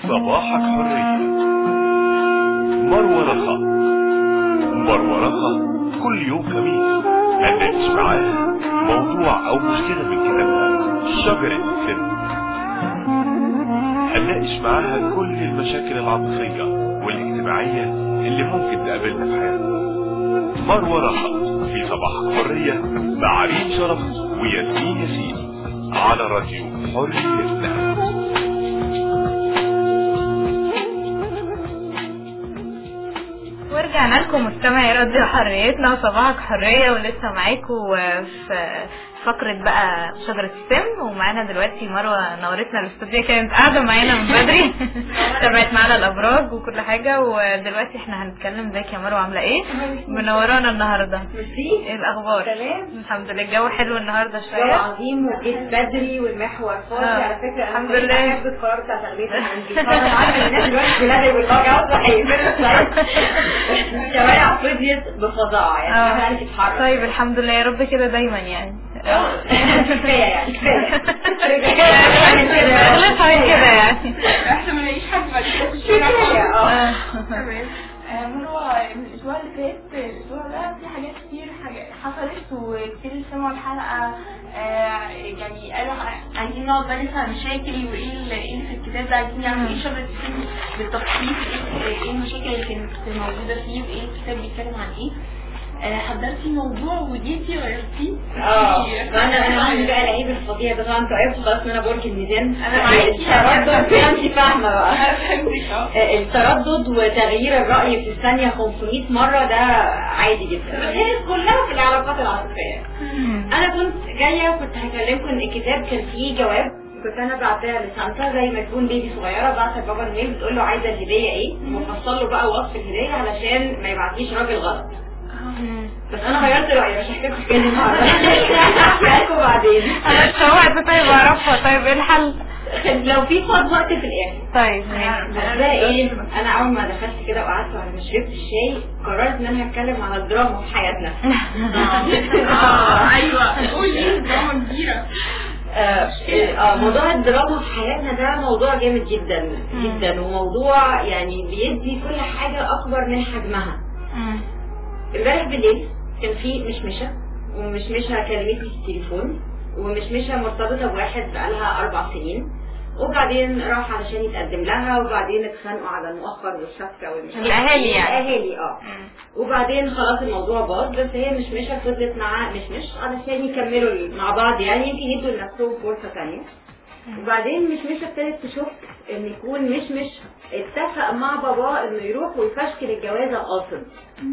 صباحك حرية مروة رخا مروة رخا كل يوم خميس هنناقش معاها موضوع أو مشكلة من كتابها شجرة السن هنناقش معاها كل المشاكل العاطفية والاجتماعية اللي ممكن تقابلنا في حياتنا مروة رخا في صباحك حرية مع ريم شرف وياسمين ياسين على راديو حريتنا ورجعنا لكم مستمعي راديو حريتنا وصباحك حرية ولسه معاكم في فقرة بقى شجرة السم ومعانا دلوقتي مروة نورتنا الاستوديو كانت قاعدة معانا من بدري تابعت معانا الأبراج وكل حاجة ودلوقتي احنا هنتكلم ازيك يا مروة عاملة ايه؟ منورانا النهاردة ايه الأخبار؟ تمام. الحمد لله الجو حلو النهاردة جو شوية عظيم وجيت بدري والمحور فاضي آه. على فكره الحمد أنا لله. بحب القرار بتاع تغذيه العندي طبعا عارفه الناس دلوقتي بلادي بالباجي اصلا هيقفلوا الشوارع فضيت بفظاعه يعني آه. مش عارف يتحرك طيب الحمد لله يا رب كده دايما يعني كفايه يعني كفايه اغلبها كده يعني احنا ما نلاقيش حد بعد كده في كفايه الشارع اه تمام آه، مروة من الأسبوع اللي فات الأسبوع ده في حاجات كتير حاجات حصلت وكتير سمعوا الحلقة آه، يعني قالوا ع- عايزين نقعد بقى نسمع مشاكل وإيه اللي إيه اللي في الكتاب ده عايزين يعملوا إيه شجرة السن بالتفصيل إيه إيه المشاكل اللي كانت موجودة فيه وإيه الكتاب بيتكلم عن إيه آه، حضرتي موضوع وديتي غيرتيه اه فانا انا عندي بقى العيب الفظيع ده طبعا انتوا عرفتوا خلاص ان انا برج الميزان أنا معاكي. التردد انت فاهمه بقى فهمتك اه التردد وتغيير الرأي في الثانية 500 مرة ده عادي جدا بس هي كلها في العلاقات العاطفية أنا كنت جاية وكنت هكلمكم إن الكتاب كان فيه جواب كنت أنا بعتها لسانتا زي ما تكون بيبي صغيرة بعت لبابا الميل بتقول له عايزة الهدية إيه وفصل له بقى وصف الهدية علشان ما يبعتليش راجل غلط بس أنا غيرت رأيي مش هحكي لكم كده النهاردة هحكي لكم بعدين انا اتشوقت طيب اعرفها طيب ايه الحل؟ لو في فاض وقت في الآخر طيب ماشي بس بقى ايه انا اول ما دخلت كده وقعدت بعد ما شربت الشاي قررت ان انا هتكلم على الدراما في حياتنا اه ايوه قولي دراما كبيره آه، اه موضوع الدراما في حياتنا ده موضوع جامد جدا جدا وموضوع يعني بيدي كل حاجة اكبر من حجمها مم. امبارح بالليل كان في مشمشة ومشمشة كلمتني في التليفون ومشمشة مرتبطة بواحد بقالها أربع سنين وبعدين راح علشان يتقدم لها وبعدين اتخانقوا على المؤخر والشبكة والمش الأهالي يعني. الأهالي اه وبعدين خلاص الموضوع باظ بس هي مشمشة فضلت مع مشمش علشان يكملوا مع بعض يعني يمكن يدوا لنفسهم فرصة تانية وبعدين مشمشة ابتدت تشك ان يكون مشمش اتفق مع باباه انه يروح ويفشكل الجوازة قاصد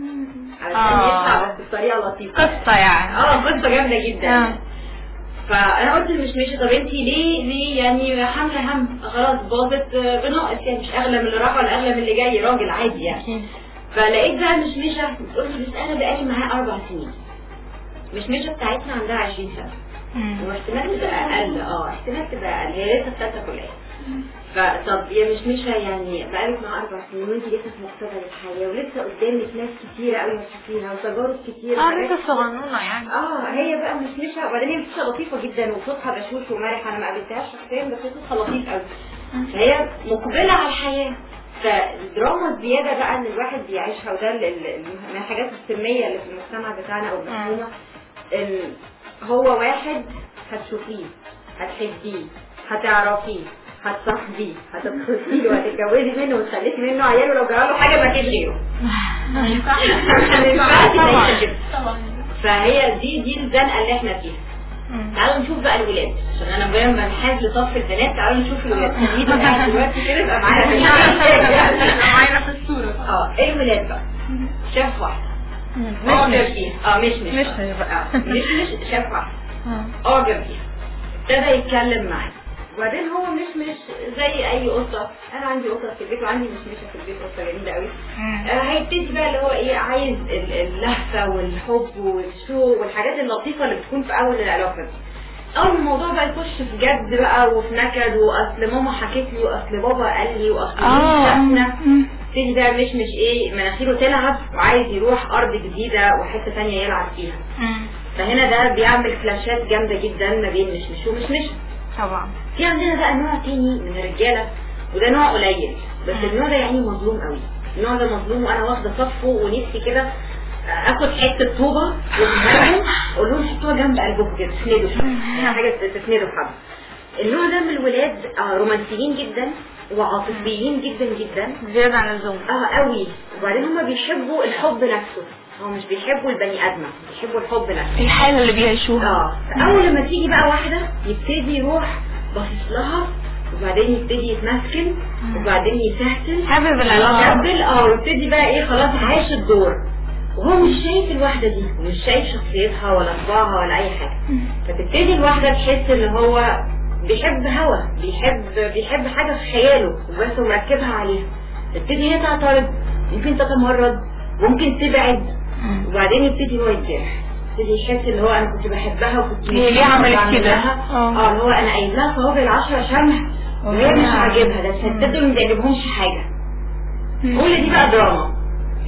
علشان آه. يطلع بس بطريقة لطيفة قصة يعني اه قصة جامدة جدا آه. فانا قلت لمشمشة طب انتي ليه ليه يعني حاملة هم خلاص باظت آه، بناقص يعني مش اغلى من اللي راح ولا اغلى من اللي جاي راجل عادي يعني أكيد. فلقيت بقى مشمشة بتقول لي بس انا بقالي معاه اربع سنين مشمشة بتاعتنا عندها 20 سنة مم. واحتمال تبقى اقل اه احتمال تبقى اقل هي لسه في ثالثه كليه فطب يا مشمشة يعني بقالك مع اربع سنين وانت لسه في مقتبل الحياه ولسه قدامك ناس كتيره قوي هتشوفيها وتجارب كتيره اه وحاجات لسه صغنونة يعني اه هي بقى مشمشة وبعدين هي مشمشة لطيفة جدا وصوتها بشوش ومرح انا ما قابلتهاش شخصيا بس صوتها لطيف قوي فهي مقبلة على الحياة فالدراما الزيادة بقى ان الواحد بيعيشها وده ال- ال- ال- من الحاجات السمية اللي في المجتمع بتاعنا او المفهومة ان هو واحد هتشوفيه هتحبيه هتعرفيه هتصاحبيه هتتخطيه وهتتجوزي منه وتخلفي منه عيال ولو جراله حاجة ما فيش غيره ما ينفعش ما ينفعش تعيشي كده. طبعا فهي دي دي الزنقة اللي احنا فيها مم. تعالوا نشوف بقى الولاد عشان انا بقى بنحاز لصف البنات تعالوا نشوف الولاد خلينا قاعد دلوقتي كده يبقى معانا في الشاشة. معانا في الصورة اه الولاد بقى شاف واحده مم. اعجب مش فيها اه مش مش مش آه. بقى. آه، مش مش شاف واحده مم. اعجب فيها ابتدى يتكلم معاها وبعدين هو مش مش زي اي قطه انا عندي قطه في البيت وعندي مشمشه في البيت قطه جميله قوي مم. آه، هيبتدي بقى اللي هو ايه عايز ال- اللهفه والحب والشوق والحاجات اللطيفه اللي بتكون في اول العلاقه دي اول ما الموضوع بقى يخش في جد بقى وفي نكد واصل ماما حكت لي واصل بابا قال لي واصل مين اه شافنا مم. تيجي بقى مش مش ايه مناخيره تلعب وعايز يروح ارض جديده وحته ثانيه يلعب فيها مم. فهنا ده بيعمل فلاشات جامده جدا ما بين مش مش ومش مش طبعا في عندنا بقى نوع تاني من الرجاله وده نوع قليل بس النوع ده يعني مظلوم قوي النوع ده مظلوم وانا واخده صفه ونفسي كده اخد حته طوبه وأمهلهم، اقول لهم حطوها جنب قلبكم كده تسندوا حاجه تسندوا في حد النوع ده من الولاد آه رومانسيين جدا وعاطفيين جدا جدا زيادة عن اللزوم اه قوي وبعدين هما بيحبوا الحب نفسه هو مش بيحبوا البني ادمه بيحبوا الحب نفسه الحالة اللي بيعيشوها اه فاول لما تيجي بقى واحده يبتدي يروح باصص لها وبعدين يبتدي يتمسكن وبعدين يسهسل حابب العلاقة يقبل اه ويبتدي بقى ايه خلاص عايش الدور وهو مش شايف الواحده دي ومش شايف شخصيتها ولا طباعها ولا اي حاجه فتبتدي الواحده تحس ان هو بيحب هوا بيحب بيحب حاجه في خياله وبس ومركبها عليها تبتدي هي تعترض ممكن تتمرد ممكن تبعد وبعدين يبتدي هو يتجرح يبتدي يحس ان هو انا كنت بحبها وكنت هي ليه عملت بعمل كده؟ لها. اه. اه اللي هو انا قايل لها صوابع العشرة شمع وهي مش عاجبها ده تصدقوا ما بيعجبهمش حاجه كل دي بقى دراما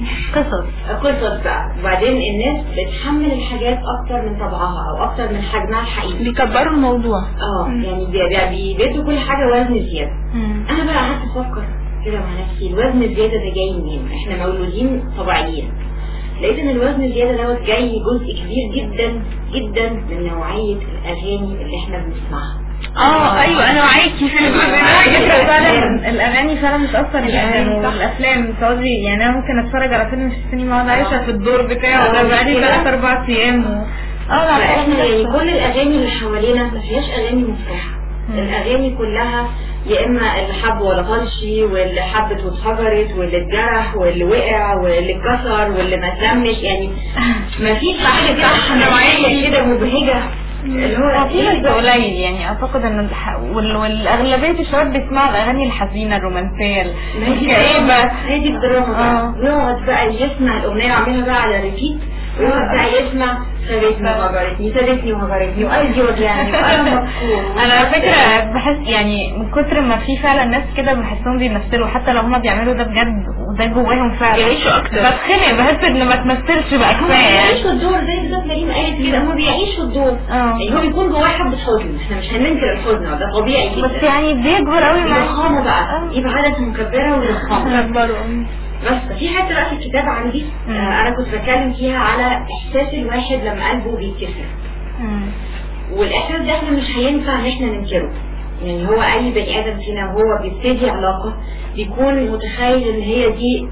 قصص قصص بقى وبعدين الناس بتحمل الحاجات اكتر من طبعها او اكتر من حجمها الحقيقي بيكبروا الموضوع اه يعني بي- بي- بيدوا كل حاجه وزن زياده انا بقى قعدت افكر كده مع نفسي الوزن الزياده ده جاي منين احنا مولودين طبيعيين لقيت ان الوزن الزياده دوت جاي جزء كبير جدا جدا من نوعيه الاغاني اللي احنا بنسمعها اه ايوه انا معاكي في الجزء ده فعلا الاغاني فعلا بتاثر جدا والافلام سعودي يعني انا ممكن اتفرج على فيلم في السينما اقعد عايشه في الدور بتاعه ده بقالي ثلاث اربع ايام و... اه لا فاحنا يعني كل الاغاني اللي حوالينا ما فيهاش اغاني مفرحه الاغاني كلها يا اما اللي حب ولا طلشي واللي حبت واتحجرت واللي اتجرح واللي وقع واللي اتكسر واللي ما اتلمش يعني ما فيش حاجه كده نوعيه كده مبهجه اللي هو في بس قليل يعني اعتقد ان الح... وال... والاغلبيه الشباب بيسمعوا الاغاني الحزينه الرومانسيه الكئيبه هي دي الدراما آه. بقى يقعد بقى يسمع الاغنيه وعاملها بقى على ريبيت ويقعد بقى يسمع سابتني وهجرتني سابتني وهجرتني وقلبي وجعني وانا مكسور انا على فكره بحس يعني من كتر ما في فعلا ناس كده بحسهم بيمثلوا حتى لو هما بيعملوا ده بجد وده جواهم فعلا يعيشوا أكتر. بتخنق بحس ان ما تمثلش بقى كفايه يعني بيعيشوا الدور زي بالظبط مريم قالت كده هم بيعيشوا الدور اه. يعني هو بيكون جواه حبة حزن احنا مش هننكر الحزن ده طبيعي جدا بس يعني بيكبر قوي مع يضخموا بقى اه. يبقى عدد مكبرة ويضخموا كبروا بس في حته بقى في الكتاب عندي آه انا كنت بتكلم فيها على احساس الواحد لما قلبه بيتكسر مم. والاحساس ده احنا مش هينفع ان احنا ننكره يعني هو اي بني ادم فينا وهو بيبتدي علاقه بيكون متخيل ان هي دي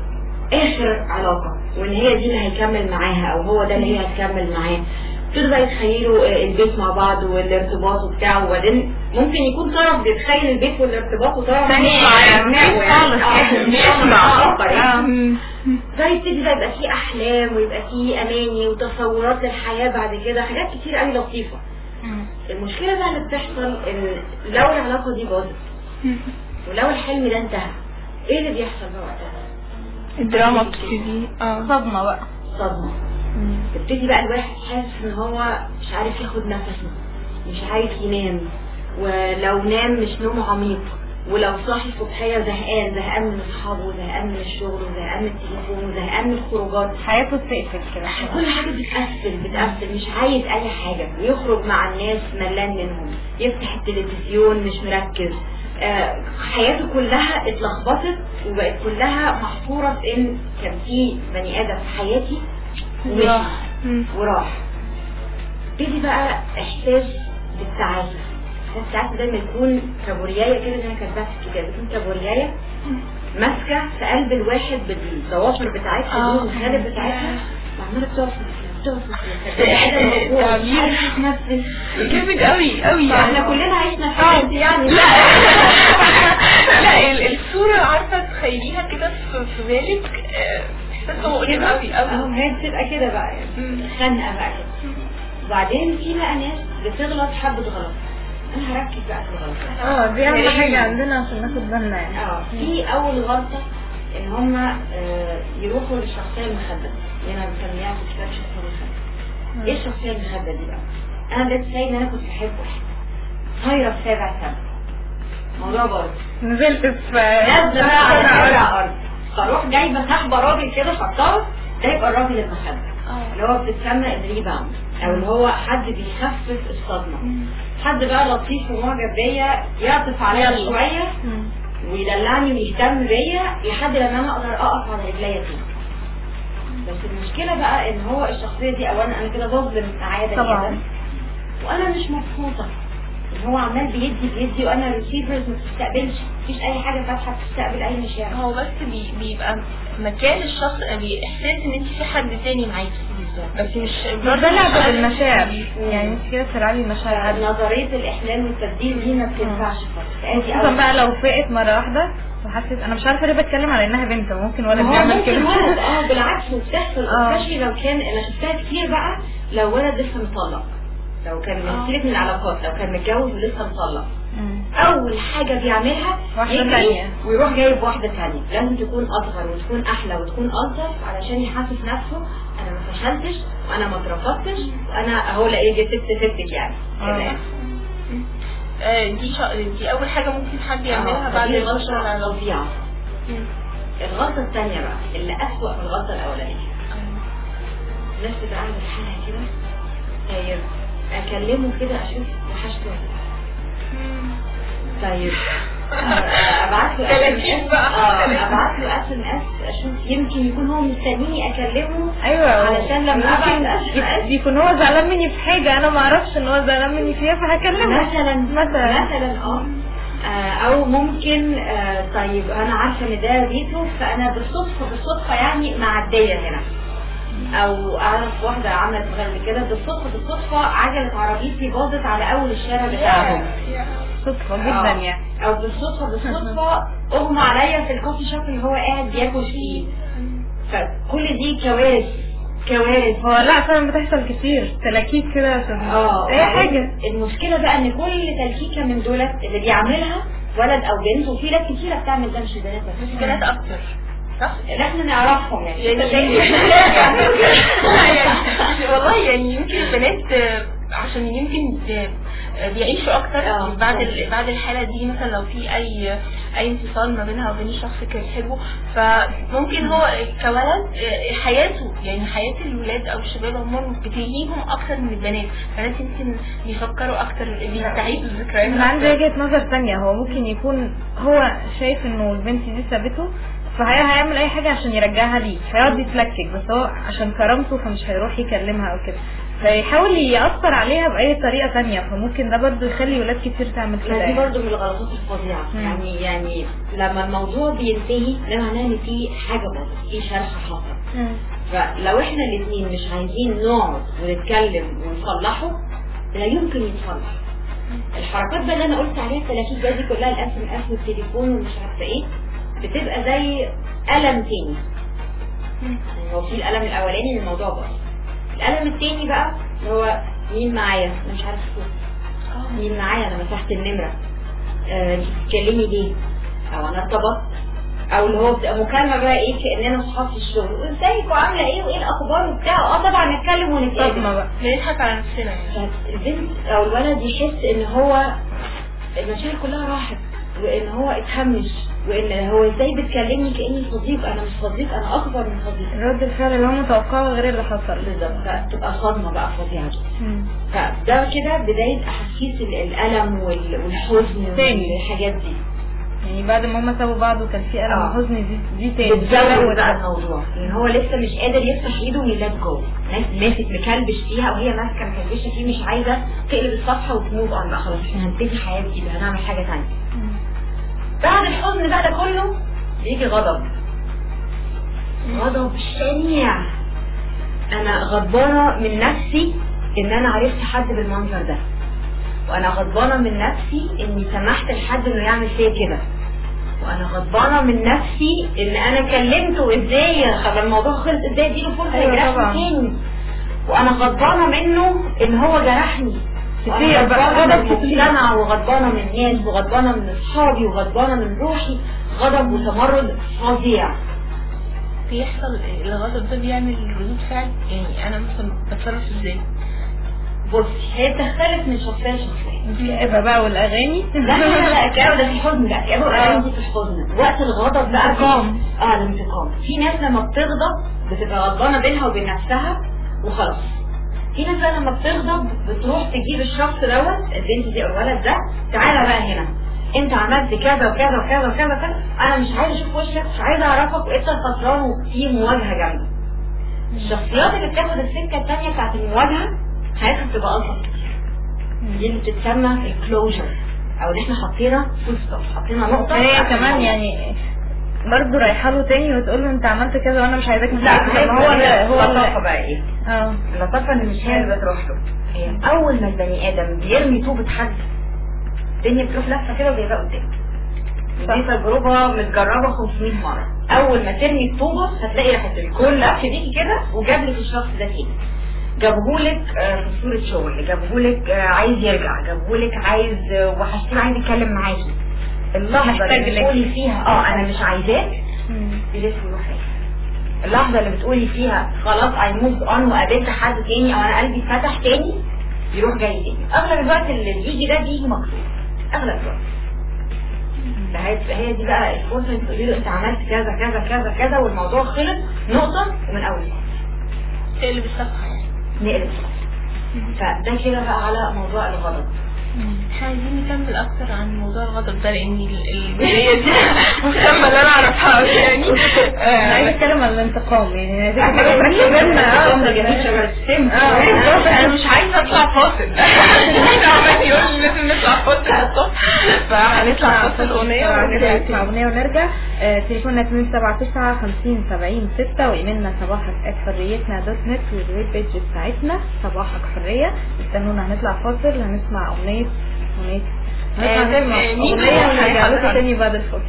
اخر علاقه وان هي دي اللي هيكمل معاها او هو ده اللي هي هتكمل معاه ابتدوا بقى يتخيلوا آه، البيت مع بعض والارتباط وبتاع وبعدين ممكن يكون طرف بيتخيل البيت والارتباط وطرف تاني مش مع مش دماغه يعني. خالص آه، يعني. مش مع آخر يعني. مم. فيبتدي بقى يبقى فيه احلام ويبقى فيه اماني وتصورات للحياه بعد كده حاجات كتير قوي لطيفه مم. المشكله بقى اللي بتحصل ان لو العلاقه دي باظت ولو الحلم ده انتهى ايه اللي بيحصل بقى وقتها الدراما بتبتدي اه صدمه بقى صدمه يبتدي بقى الواحد حاسس ان هو مش عارف ياخد نفسه مش عارف ينام ولو نام مش نوم عميق ولو صاحي الصبحيه زهقان زهقان من اصحابه وزهقان من الشغل وزهقان من التليفون وزهقان من الخروجات حياته بتقفل كده كل حاجة بتقفل بتقفل مش عايز أي حاجة ويخرج مع الناس ملان منهم يفتح التلفزيون مش مركز آه حياته كلها اتلخبطت وبقت كلها محصورة في إن كان في بني آدم في حياتي ومشي مم. وراح تيجي بقى إحساس بالتعاسة إحساس التعاسة ده لما يكون كابورياية كده زي ما كاتباها في الكتاب يكون كابورياية ماسكة في قلب الواحد بالضوافر بتاعتها آه. دي والخالب بتاعتها وعمالة بتعصر فيها بتعصر فيها فالبني آدم موجوع، مش عارف يتنفس جامد قوي قوي احنا كلنا عشنا الحاجات دي يعني لا لا ال- الصورة عارفة تخيليها كده في في بالك آه، احساسها مؤلم قوي اهو قوي هي بتبقى كده بقى يعني خنقه بقى كده وبعدين في بقى ناس بتغلط حبة غلط انا هركز بقى في الغلط اه دي اهم حاجه عندنا عشان ناخد بالنا يعني اه في اول غلطة ان هم يروحوا للشخصية المخبة اللي انا مسميها في الكتاب شخصية مخبة ايه الشخصية المخبة دي بقى انا بس سايب ان انا كنت بحب واحد طايرة في سابع سنة موضوع برضه نزلت في نازله بقى على سابع ارض فاروح جايبه سحبه راجل كده حطها ده يبقى الراجل المخبى اللي هو بتتسمى الريباوند او اللي هو حد بيخفف الصدمه حد بقى لطيف ومعجب بيا يعطف عليا شويه ويدلعني ويهتم بيا لحد لما انا اقدر اقف على رجليا تاني بس المشكله بقى ان هو الشخصيه دي اولا انا كده بظلم سعاده طبعاً. جدا وانا مش مبسوطه ان هو عمال بيدي بيدي وانا ريسيفرز ما بتستقبلش مفيش اي حاجه فاتحه بتستقبل اي مشاعر هو بس بي بيبقى مكان الشخص بي- احساس ان انت في حد تاني معاكي بس مش بتدلع بالمشاعر يعني انت كده بتلعبي المشاعر عادي نظريه الاحلام والتبديل دي ما بتنفعش خالص ادي خصوصا أول بقى لو فقت مرة واحدة وحسيت انا مش عارفة ليه بتكلم على انها بنت ممكن ولد ما هو يعمل ممكن كده ولد اه بالعكس وبتحصل آه. especially لو كان انا شفتها كتير بقى لو ولد لسه مطلق لو كان من سيرة من العلاقات لو كان متجوز ولسه مطلق مم. اول حاجة بيعملها واحدة يجري تانية. ويروح جايب واحدة تانية لازم تكون اصغر وتكون احلى وتكون الطف علشان يحسس نفسه انا ما فشلتش وانا ما اترفضتش وانا اهو لا ايه جبت ستك يعني كده آه. يعني. آه، دي شا... دي اول حاجه ممكن حد يعملها آه، بعد فدي الغلطه غلطة فظيعة الغلطة الثانية بقى اللي أسوأ من الغلطة الأولانية الناس بتبقى قاعدة في حالها كده طيب أكلمه كده أشوف وحشته ولا لا. طيب آه، ابعت له تلاتين بقى. اه ابعت له اس ام اس اشوف يمكن يكون هو مستنيني اكلمه ايوه علشان لما ابعت ممكن اس ام اس بيكون هو زعلان مني في حاجة انا ما اعرفش ان هو زعلان مني فيها فهكلمه مثلا مثلا مثلا اه آه، او ممكن آه، طيب انا عارفه ان ده بيته فانا بالصدفه بالصدفه يعني معديه هنا او اعرف واحده عملت غير كده بالصدفه بالصدفه عجله عربيتي باظت على اول الشارع بتاعهم صدفة جدا آه. يعني او بالصدفه بالصدفه اغمى عليا في الكوفي شوب اللي هو قاعد بياكل فيه فكل دي كوارث كوارث هو لا فعلا بتحصل كتير تلاكيك كده عشان اه اي حاجة المشكله بقى ان كل تلكيكه من دولت اللي بيعملها ولد او بنت وفي ناس كتيره بتعمل ده مش البنات بس بنات اكتر صح؟ اللي احنا نعرفهم يعني يعني بيعملوا كده. لا يعني والله يعني يمكن البنات آه، عشان يمكن آه، بيعيشوا اكتر آه. بعد ال- بعد الحاله دي مثلا لو في اي اي انفصال ما بينها وبين الشخص كان بيحبه فممكن هو كولد آه، حياته يعني حياه الولاد او الشباب عموما بتلهيهم اكتر من البنات البنات يمكن بيفكروا اكتر بيستعيدوا الذكريات انا عندي أكتر. وجهة نظر تانية هو ممكن يكون هو شايف انه البنت دي سابته فهي هيعمل اي حاجة عشان يرجعها ليه هيقعد يتلكك بس هو عشان كرامته فمش هيروح يكلمها او كده فيحاول يأثر عليها بأي طريقة تانية فممكن ده برضه يخلي ولاد كتير تعمل كده ما دي يعني. برضه من الغلطات الفظيعه مم. يعني يعني لما الموضوع بينتهي ده معناه ان في حاجه باظت في شرخ حصل مم. فلو احنا الاثنين مش عايزين نقعد ونتكلم ونصلحه لا يمكن يتصلح الحركات بقى اللي انا قلت عليها التلاكيك بقى دي كلها الاس ام اس والتليفون ومش عارفه ايه بتبقى زي الم تاني يعني هو في الالم الاولاني ان الموضوع باظ الالم التاني بقى اللي هو مين معايا انا مش عارفه صوت مين معايا انا مسحت النمره آه، انت بتتكلمي ليه او انا ارتبطت او اللي هو بتبقى مكالمه بقى ايه كاننا اصحاب في الشغل ازيك وعامله ايه وايه الاخبار وبتاع اه طبعا نتكلم ونتقابل صدمة بقى بنضحك على نفسنا يعني فالبنت او الولد يحس ان هو المشاعر كلها راحت وان هو اتهمش وان هو ازاي بتكلمني كاني صديق انا مش صديق انا اكبر من صديق رد الفعل اللي هو متوقعه غير اللي حصل بالظبط فتبقى صدمه بقى فظيعه جدا مم. فده كده بدايه احاسيس ال- الالم وال- والحزن تاني. والحاجات دي يعني بعد ما هما سابوا بعض وكان في ألم آه. وحزن دي دي تاني بتزود بقى الموضوع ان هو لسه مش قادر يفتح ايده ويلات جو ماسك مكلبش فيها وهي ماسكه مكلبشه فيه مش عايزه تقلب الصفحه وتموف اون بقى خلاص احنا هنبتدي حياه جديده هنعمل حاجه ثانيه مم. بعد الحزن بقى ده كله بيجي غضب غضب شنيع انا غضبانه من نفسي ان انا عرفت حد بالمنظر ده وانا غضبانه من نفسي اني سمحت لحد انه يعمل فيا كده وانا غضبانه من نفسي ان انا كلمته ازاي خلى الموضوع خلص ازاي اديله فرصه أيوة يجرحني طبعا. تاني وانا غضبانه منه ان هو جرحني كتير وأنا بقى، غضبانه من غضب كتير. المجتمع وغضبانه من الناس وغضبانه من اصحابي وغضبانه من روحي غضب وتمرد فظيع بيحصل الغضب ده بيعمل ردود فعل يعني انا مثلا بتصرف ازاي بصي هي بتختلف من شخصيه لشخصيه الكآبة بقى والأغاني لا لا لا لا الكآبة ده في الحزن بقى الكآبة والألم دي في الحزن وقت الغضب بقى انتقام. اه الانتقام في ناس لما بتغضب بتبقى غضبانة بينها وبين نفسها وخلاص في ناس بقى لما بتغضب بتروح تجيب الشخص دوت البنت دي او الولد ده تعالى بقى هنا انت عملت كذا وكذا وكذا وكذا وكذا انا مش عايز اشوف وشك مش عايز اعرفك وانت الخسران وفي مواجهه جامده الشخصيات اللي بتاخد السكه الثانيه بتاعت المواجهه حياتها بتبقى الطف دي اللي بتتسمى الكلوجر او اللي احنا حطينا فول ستوب حطينا نقطه هي كمان يعني برضه رايحه له تاني وتقول له انت عملت كذا وانا مش عايزاك لا هي طب هو اللي هو اللطافه اللي بقى ايه اه اللطافه ان مش هي اللي بتروح له هي اول ما البني ادم بيرمي طوبه حد الدنيا بتروح لفه كده وجايباه قدام دي تجربة متجربة 500 مرة أول ما ترمي الطوبة هتلاقي راحت الكل لف بيكي كده وجاب لك الشخص ده تاني جابهولك آه، في صورة شغل جابهولك آه، عايز يرجع جابهولك عايز آه، وحشتني عايز يتكلم معاكي اللحظة محتاج اللي لك. بتقولي فيها اه أنا مش عايزاك مم. بيلف ويروح راجع. اللحظة اللي بتقولي فيها خلاص اي موف اون وقابلت حد تاني او انا قلبي اتفتح تاني يروح جاي تاني اغلب الوقت اللي بيجي ده بيجي مكتوب اغلب الوقت فهي هي دي بقى الفرصة اللي تقولي له انت عملت كذا كذا كذا كذا والموضوع خلص نقطة ومن اول مرة. تقلب الصفحة يعني نقلب فده كده بقى على موضوع الغضب احنا عايزين نكمل اكتر عن موضوع الغضب ده لان ال- الجزئية دي مهمة ان انا اعرفها أوي يعني انا عايزه آه، اتكلم عن الانتقام يعني دي حاجة حاجه جميلة بتكلمنا ده جميل شجرة السم اه بالظبط انا مش عايزه اطلع فاصل احنا عمال يقول لازم نطلع فاصل الصبح فهنطلع فاصل اغنيه ونرجع نسمع تاني اغنيه ونرجع آه، تليفوننا 279 50 70 6 وايميلنا صباحك حريتنا دوت نت والويب بيج بتاعتنا صباحك حريه استنونا هنطلع فاصل هنسمع اغنيه اغنيه آه، هنطلع نسمع آه، مين اغنيه اللي ونرجع لكم هيحضر؟ تاني بعد الفاصل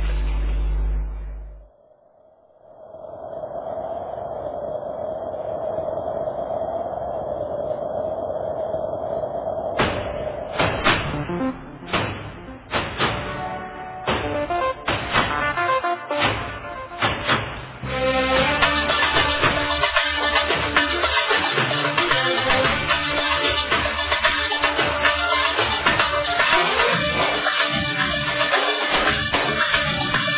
Thank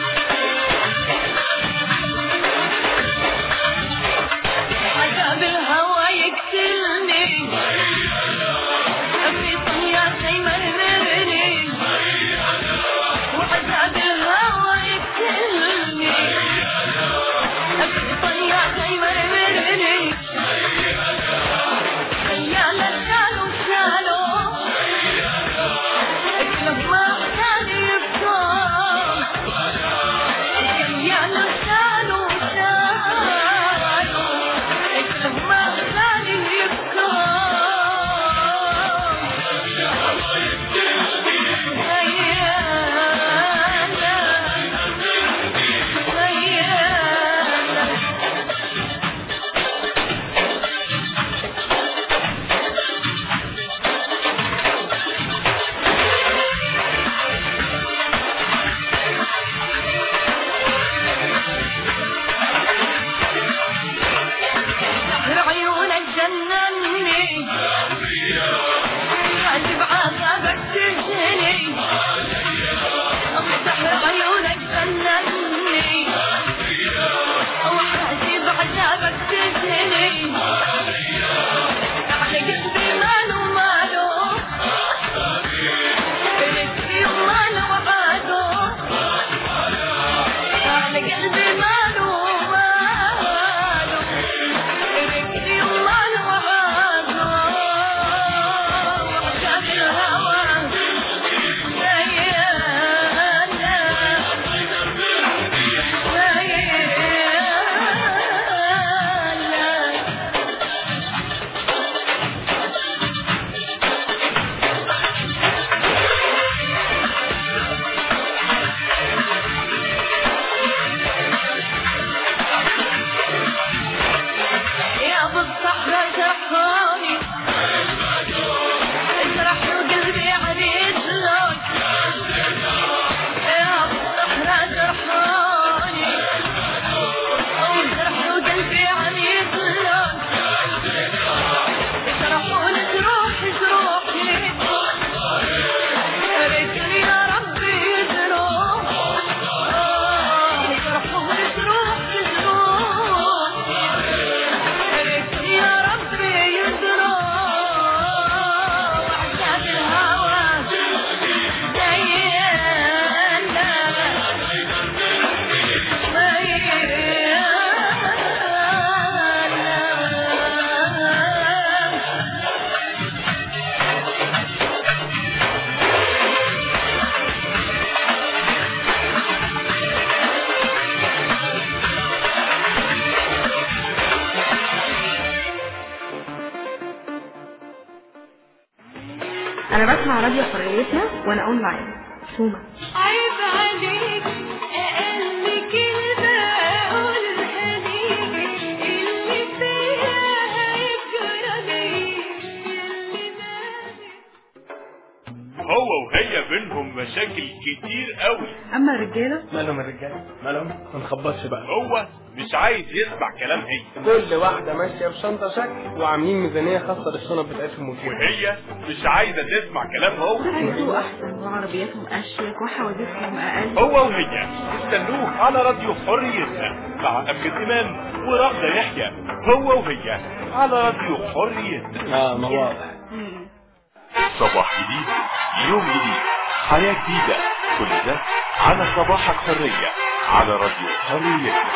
بسمع راديو حريتنا وانا اونلاين سوما عيب عليك أقل كلمة أقولها ليك اللي فيها هيجرى ليك ياللي مالك هو وهي بينهم مشاكل كتير قوي اما الرجاله مالهم الرجاله مالهم ما نخبطش بقى هو مش عايز يسمع كلام هي كل واحده ماشيه بشنطه شكل وعاملين ميزانيه خاصه للشنط بتاعتهم وكده وهي مش عايزة تسمع كلام هو بيسوقوا احسن وعربياتهم اشيك وحوادثهم اقل هو وهي استنوه على راديو حريتنا مع أمجد إمام ورغدة يحيى هو وهي على راديو حريتنا اه ما واضح صباح جديد يوم جديد حياة جديدة كل ده على صباحك حرية على راديو حريتنا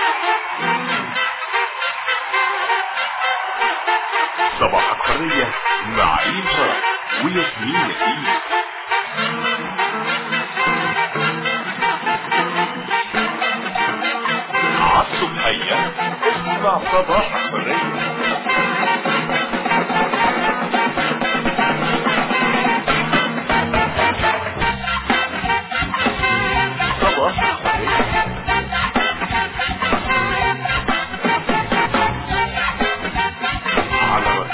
صباحك حرية مع عين فرح وياسمين ياسين عالصبحية اسمع صباحك حرية صباحك حرية على راديو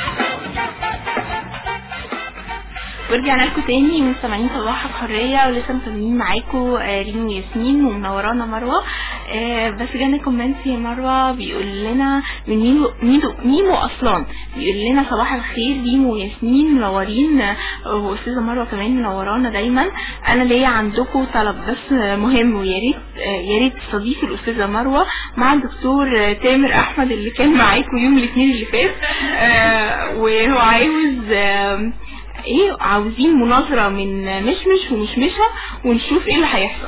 ورجعنا لكم تاني مستمعين صباح الحرية ولسه مكملين معاكم آه، ريم وياسمين ومنورانا مروة آه، بس جانا كومنت يا مروة بيقول لنا من ميمو, ميمو, ميمو أصلا بيقول لنا صباح الخير ريم وياسمين منورين آه، وأستاذة مروة كمان منورانا دايما أنا ليا عندكم طلب بس آه، مهم ويا ريت آه، يا ريت تستضيفي الأستاذة مروة مع الدكتور آه، تامر أحمد اللي كان معاكم يوم الاثنين اللي فات آه، وهو عاوز آه، ايه عاوزين مناظرة من مشمش ومشمشة ونشوف ايه اللي هيحصل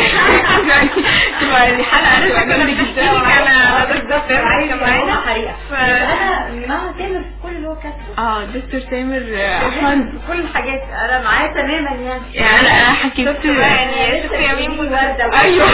تبقى الحلقة تبقى جامدة جدا انا بالظبط عايزة معانا حقيقة ف- انا مع تامر في كل اللي هو كاتبه اه دكتور تامر آه، احمد في كل الحاجات انا معاه تماما يعني يعني انا حكيت يعني شفت يا ميمو وردة ايوه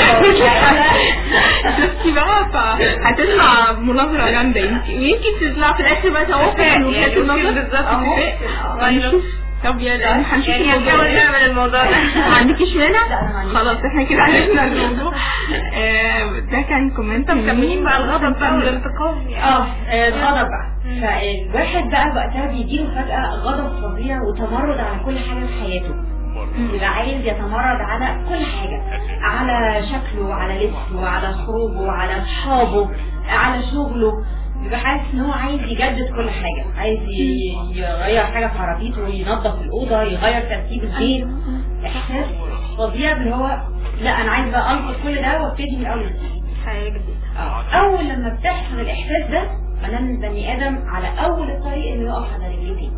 شفتي بقى فهتطلع مناظرة جامدة يمكن ويمكن تطلع في الاخر بقى توافق يعني وجهات شفتي النظر بالظبط أهو. اتفاق. هنشوف طب يلا هنشوف يعني الموضوع هنحاول ده. نعمل الموضوع ده ما عندكيش مانع؟ لا، أنا ما عنديش. خلاص احنا كده عرفنا الموضوع آه، ده كان كومنت من مكملين مين؟ بقى الغضب بقى والانتقام يعني اه الغضب بقى فالواحد بقى وقتها بيجيله فجأة غضب فظيع وتمرد على كل حاجة في حياته يبقى عايز يتمرد على كل حاجة على شكله وعلى لبسه وعلى خروجه وعلى اصحابه على شغله بيبقى حاسس ان هو عايز يجدد كل حاجة عايز ي- يغير حاجة في عربيته ينظف الأوضة يغير ترتيب البيت احساس فظيع اللي هو لا انا عايز بقى انقذ كل ده وابتدي من اول وجديد حاجة جديدة آه. اول لما بتحصل الاحساس ده معناه ان البني ادم على اول الطريق انه يقف على رجليه تاني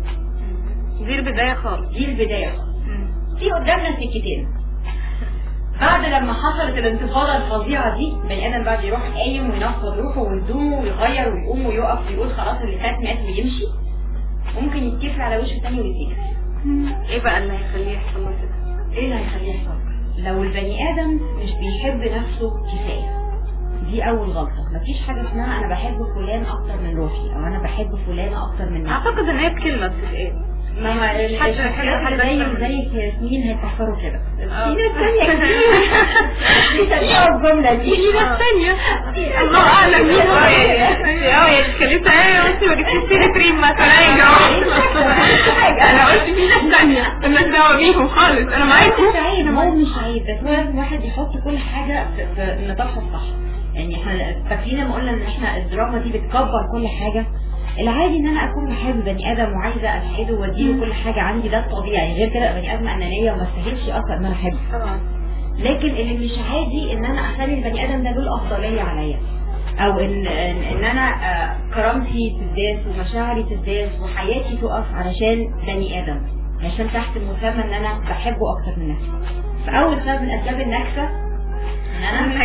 دي البداية خالص دي البدايه خالص. في قدامنا سكتين بعد لما حصلت الانتفاضه الفظيعه دي البني ادم بعد يروح قايم وينفض روحه وهدومه ويغير ويقوم ويقف ويقول خلاص اللي فات مات ويمشي ممكن يتكفي على وشه تاني ويتكفي ايه بقى اللي هيخليه يحصل له كده ايه اللي هيخليه يحصل لو البني ادم مش بيحب نفسه كفايه دي اول غلطه مفيش حاجه اسمها انا بحب فلان اكتر من روحي او انا بحب فلانه اكتر من نفسي اعتقد ان هي بكلمة بتتقال ما ما حد- الشخصيات حد- اللي حد- زي زي ياسمين هيتفكروا كده آه. في ناس تانية كتير بيسميها الجملة دي في ناس تانية الله اعلم مين هو اه يعني اتكلمت ايه وانت ما جبتيش سيرة ريم مثلا يا جماعة انا قلت في ناس تانية مالناش دعوة بيهم خالص انا معاكم مش عيب هو مش عيب بس هو لازم الواحد يحط كل حاجة في, في نطاقها الصح يعني احنا فاكرين لما قلنا ان احنا الدراما دي بتكبر كل حاجة العادي ان انا اكون بحب بني ادم وعايزه اسعده واديله كل حاجه عندي ده الطبيعي غير كده بني ادم انانيه وما استاهلش اصلا ان انا احبه طبعا لكن اللي مش عادي ان انا اخلي البني ادم ده له افضليه عليا او ان ان, إن انا آه، كرامتي تداس ومشاعري تداس وحياتي تقف علشان بني ادم عشان تحت مسمى ان انا بحبه اكتر من نفسي فاول سبب من اسباب النكسه ان انا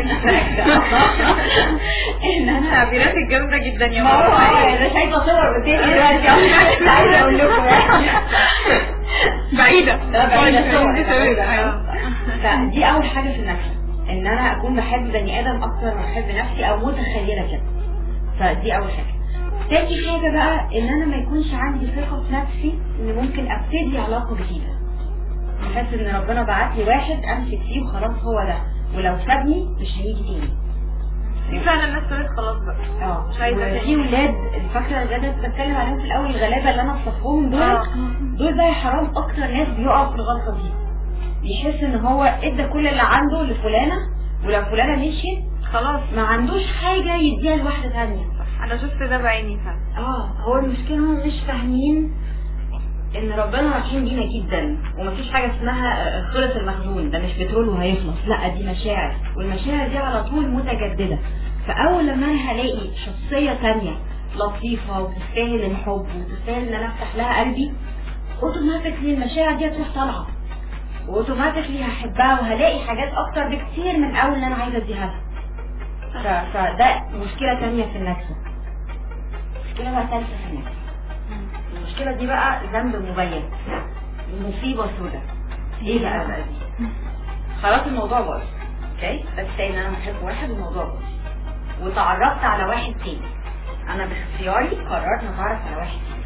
ان انا تعبيرات الجامدة جدا يا ما هو ماما انا شايفه صور قدامي دلوقتي أصلاً عايزه اقول لكم يعني بعيدة ده بعيدة صور أيوة. فدي اول حاجه في النكسه ان انا اكون بحب بني ادم اكتر ما بحب نفسي او متخيله كده فدي اول حاجه تاني حاجة بقى ان انا ما يكونش عندي ثقة في نفسي ان ممكن ابتدي علاقة جديدة بحس ان ربنا بعت لي واحد امسك فيه وخلاص هو ده ولو سابني مش هيجي تاني في فعلا ناس تقول خلاص بقى اه مش عايزة وفي تاني. ولاد فاكرة الولاد اللي بتكلم عليهم في الاول الغلابة اللي انا في صفهم دول آه. دول بقى حرام اكتر ناس بيقعوا في الغلطة دي بيحس ان هو ادى كل اللي عنده لفلانة ولو فلانة مشيت خلاص ما عندوش حاجة يديها لواحدة تانية انا شفت ده بعيني فعلا اه هو المشكلة هم مش فاهمين ان ربنا رحيم بينا جدا ومفيش حاجة اسمها آه، خلص المخزون ده مش بترول وهيخلص لا دي مشاعر والمشاعر دي على طول متجددة فاول لما انا هلاقي شخصية تانية لطيفة وتستاهل الحب وتستاهل ان انا افتح لها قلبي اوتوماتيكلي المشاعر دي هتروح طالعة واوتوماتيكلي هحبها وهلاقي حاجات اكتر بكتير من اول اللي انا عايزة اديها لها ف- فده مشكلة تانية في النكسة مشكلة بقى ثالثة في النكسة المشكلة دي بقى ذنب مبين مصيبة سودة ايه بقى بقى دي خلاص الموضوع باظ اوكي بس ان انا بحب واحد والموضوع باظ وتعرفت على واحد تاني انا باختياري قررت نتعرف على واحد تاني